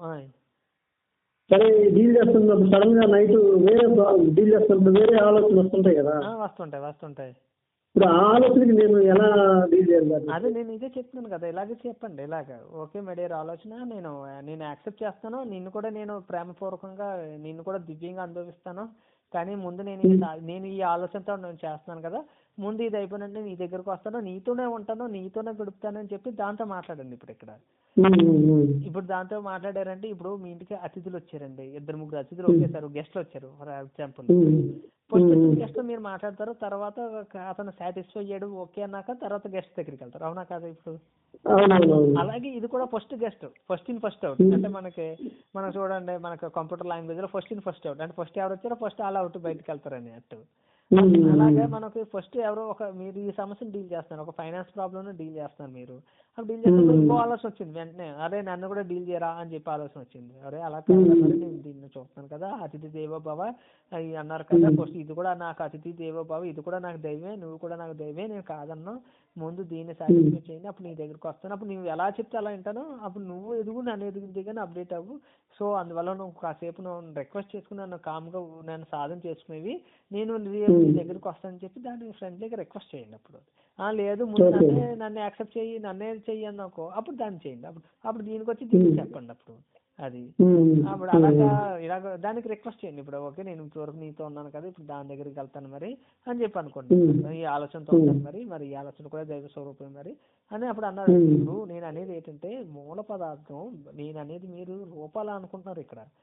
సరే డీల్ చేస్తున్నప్పుడు సడన్ గా నైట్ వేరే డీల్ చేస్తున్నప్పుడు వేరే ఆలోచన వస్తుంటాయి కదా వస్తుంటాయి వస్తుంటాయి ఇప్పుడు ఆ ఆలోచనకి నేను ఎలా డీల్ చేయాలి దాన్ని? అదే నేను ఇదే చెప్తున్నాను కదా ఇలాగే చెప్పండి ఇలాగ ఓకే మెడియర్ ఆలోచన నేను నేను యాక్సెప్ట్ చేస్తాను నిన్ను కూడా నేను ప్రేమపూర్వకంగా నిన్ను కూడా దివ్యంగా అనుభవిస్తాను కానీ ముందు నేను ఇది నా- నేను ఈ ఆలోచనతో నేను చేస్తున్నాను కదా ముందు ఇది అయిపోయినట్టు నీ దగ్గరకు వస్తాను నీతోనే ఉంటాను నీతోనే గడుపుతాను అని చెప్పి దాంతో మాట్లాడండి ఇప్పుడు ఇక్కడ ఉమ్, ఉమ్, ఉమ్. ఇప్పుడు దాంతో మాట్లాడారంటే ఇప్పుడు మీ ఇంటికి అతిథులు వచ్చారండి ఇద్దరు ముగ్గురు అతిథులు వచ్చేసారు గెస్ట్లు వచ్చారు ఫర్ ఎగ్జాంపుల్ ఉమ్, ఫస్ట్ ఉమ్, గెస్ట్ మీరు మాట్లాడతారు తర్వాత ఒక అతను సాటిస్ఫై అయ్యాడు ఓకే అన్నాక తర్వాత గెస్ట్ దగ్గరికి వెళ్తారు అవునా కాదా ఇప్పుడు అవునవునవును అలాగే ఇది కూడా first guest first in first out అంటే మనకి మనం చూడండి మనకి కంప్యూటర్ లాంగ్వేజ్ లో ఫస్ట్ ఇన్ ఫస్ట్ అవుట్ అంటే ఫస్ట్ ఎవరు వచ్చారో ఫస్ట్ ఆల్ అవుట్ బయటకు వెళ్తారు అన్నట్టు ఉమ్, ఉమ్, అలాగే మనకి ఫస్ట్ ఎవరో ఒక మీరు ఈ సమస్యను డీల్ చేస్తున్నారు ఒక ఫైనాన్స్ ప్రాబ్లమ్ డీల్ చేస్తున్నారు మీరు అప్పుడు డీల్ చేస్తే ఇంకో ఆలోచన వచ్చింది వెంటనే అరే నన్ను కూడా డీల్ చేయరా అని చెప్పి ఆలోచన వచ్చింది అరే అలా కాదు మరి నేను దీన్ని చూస్తున్నాను కదా అతిథి దేవో భవ అవి అన్నారు కదా ఫస్ట్ ఇది కూడా నాకు అతిథి దేవో భవ ఇది కూడా నాకు దైవమే నువ్వు కూడా నాకు దైవమే నేను కాదన్నా ముందు దీన్ని సాటిస్ఫై చేయండి అప్పుడు నీ దగ్గరకు వస్తాను అప్పుడు నువ్వు ఎలా చెప్తే అలా వింటాను అప్పుడు నువ్వు ఎదుగు నన్ను ఎదుగు దిగాను అప్డేట్ అవ్వు సో అందువల్ల నువ్వు కాసేపు నువ్వు రిక్వెస్ట్ చేసుకుని నన్ను కామ్గా నేను సాధన చేసుకునేవి నేను రేపు నీ దగ్గరికి వస్తానని చెప్పి దాన్ని ఫ్రెండ్లీగా రిక్వెస్ట్ చేయండి అప్పుడు ఆ లేదు ముందు Okay. నన్నే నన్ను యాక్సెప్ట్ చెయ్యి నన్నే చెయ్యి అనుకో అప్పుడు దాన్ని చేయండి అప్పుడు అప్పుడు దీనికి వచ్చి దీనికి చెప్పండి అప్పుడు అది ఉమ్, అప్పుడు అలాగా ఇలాగ దానికి రిక్వెస్ట్ చేయండి ఇప్పుడు ఓకే నేను ఇప్పటివరకు నీతో ఉన్నాను కదా ఇప్పుడు దాని దగ్గరికి వెళ్తాను మరి అని చెప్పి అనుకోండి Hmm. ఈ ఆలోచనతో ఉంటాను మరి మరి ఈ ఆలోచన కూడా దైవ స్వరూపం మరి అని అప్పుడు అన్నారు Hmm. ఇప్పుడు నేను అనేది ఏంటంటే మూల పదార్థం నేను అనేది మీరు రూపాలు అనుకుంటున్నారు ఇక్కడ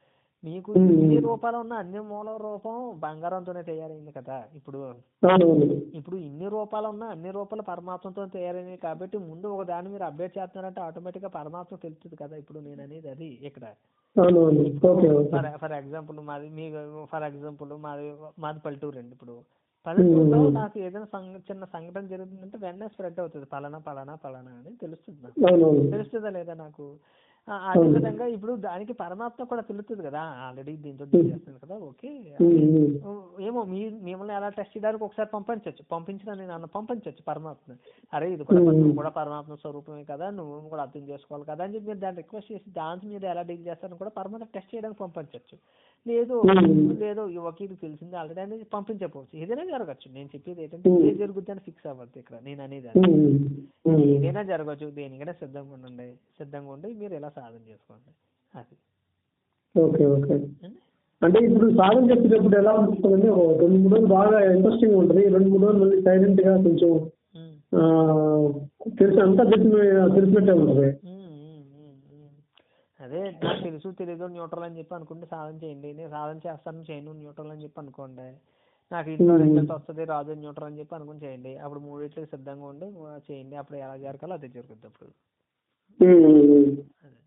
మీకు మ్మ్. ఎన్ని రూపాలు ఉన్న అన్ని మూల రూపం బంగారంతోనే తయారైంది కదా ఇప్పుడు అవునవును ఇప్పుడు ఇన్ని రూపాలు ఉన్నా అన్ని రూపాయలు పరమాత్మతో తయారైనవి కాబట్టి ముందు ఒక దాన్ని మీరు అప్డేట్ చేస్తున్నారంటే ఆటోమేటిక్గా పరమాత్మ తెలుస్తుంది కదా ఇప్పుడు నేను అనేది అది ఇక్కడ అవునవును okay okay for for example మాది మీ ఫర్ ఎగ్జాంపుల్ మాది మాది పల్లెటూరు అండి ఇప్పుడు పల్లెటూరులో మ్మ్. నాకు ఏదైనా సంఘ చిన్న సంఘటన జరుగుతుందంటే వెంటనే స్ప్రెడ్ అవుతుంది పలానా పలానా పలానా అని తెలుస్తుంది నాకు అవునవును తెలుస్తుందా లేదా నాకు ఆ, అదే అవును. విధంగా ఇప్పుడు దానికి పరమాత్మ కూడా తెలుస్తుంది కదా ఆల్రెడీ దీంతో డీల్ చేస్తుంది కదా ఓకే ఉమ్, ఉమ్. ఏమో మీ మిమ్మల్ని ఎలా టెస్ట్ చేయడానికి ఒకసారి పంపించవచ్చు పంపించిన నేను అన్న పంపించవచ్చు పరమాత్మ అరే ఇది కూడా మ్మ్. నువ్వు కూడా పరమాత్మ స్వరూపమే కదా నువ్వు కూడా అర్థం చేసుకోవాలి కదా అని చెప్పి మీరు దాన్ని రిక్వెస్ట్ చేసి దాని మీద ఎలా డీల్ చేస్తారని కూడా పరమాత్మ టెస్ట్ చేయడానికి పంపించవచ్చు లేదు మ్మ్. లేదు ఈ వకీలు తెలిసింది ఆల్రెడీ అనేది పంపించకపోవచ్చు ఏదైనా జరగచ్చు నేను చెప్పేది ఏంటంటే మ్మ్. ఏ జరుగుద్ది అని ఫిక్స్ అవ్వద్దు ఇక్కడ నేను అనేది అది. ఉమ్, ఉమ్. ఏదైనా జరగచ్చు దేనికైనా సిద్ధంగా ఉండండి సిద్ధంగా ఉండి మీరు ఎలా సాధన చేసుకోండి అది ఓకే ఓకే అండి? అంటే ఇప్పుడు సాధన చెప్పేటప్పుడు ఎలా ఉంటుందంటే ఒక రెండు మూడు రోజులు బాగా ఇంట్రెస్టింగ్ ఉంటుంది రెండు మూడు రోజులు మళ్ళీ సైలెంట్ గా కొంచెం మ్మ్. ఆ, తెలిసి అంతా తెలిసిన తెలిసినట్టే ఉంటుంది మ్మ్, మ్మ్, మ్మ్, మ్మ్. అదే నాకు తెలుసు తెలీదు న్యూట్రల్ అని చెప్పి అనుకుంటే సాధన చేయండి నేను సాధన చేస్తాను చేయను న్యూట్రల్ అని చెప్పి అనుకోండి నాకు ఇంట్లో మ్మ్. రిజల్ట్ వస్తుంది రాదు న్యూట్రల్ అని చెప్పి అనుకుని చేయండి అప్పుడు మూడిట్లకి సిద్ధంగా ఉండి ఆ, చేయండి అప్పుడు ఎలా జరగాలో అదే జరుగుద్ది అప్పుడు ఉమ్, ఉమ్, ఉమ్. అదే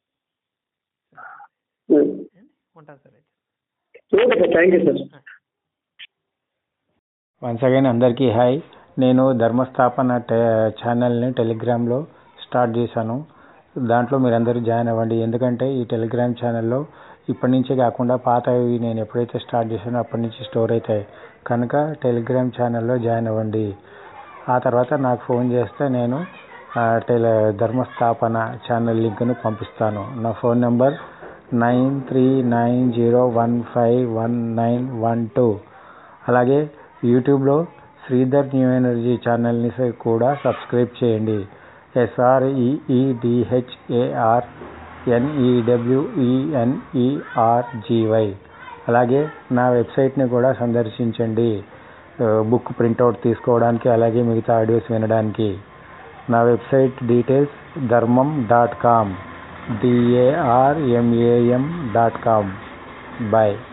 ఉమ్. ఉంటాను సరే okay sir thank you sir once again అందరికీ హాయ్ నేను ధర్మస్థాపన టే ఛానల్ని టెలిగ్రామ్లో స్టార్ట్ చేశాను దాంట్లో మీరందరూ జాయిన్ అవ్వండి ఎందుకంటే ఈ టెలిగ్రామ్ ఛానల్లో ఇప్పటి నుంచే కాకుండా పాతవి నేను ఎప్పుడైతే స్టార్ట్ చేశానో అప్పటి నుంచి స్టోర్ అవుతాయి కనుక టెలిగ్రామ్ ఛానల్లో జాయిన్ అవ్వండి ఆ తర్వాత నాకు ఫోన్ చేస్తే నేను ఆ, టెలి ధర్మస్థాపన ఛానల్ లింక్ను పంపిస్తాను నా phone number nine three nine zero one five one nine one two అలాగే యూట్యూబ్లో శ్రీధర్ న్యూ ఎనర్జీ ఛానల్ని స- కూడా సబ్స్క్రైబ్ చేయండి ఎస్ఆర్ఈఈడిహెచ్ఏఆర్ ఎన్ఈడబ్ల్యూఈఎన్ఈఆర్జీవై అలాగే నా వెబ్సైట్ని కూడా సందర్శించండి ఆ, బుక్ ప్రింట్అవుట్ తీసుకోవడానికి అలాగే మిగతా ఆడియోస్ వినడానికి నా website details Dharmam dot com D A R M A M dot com bye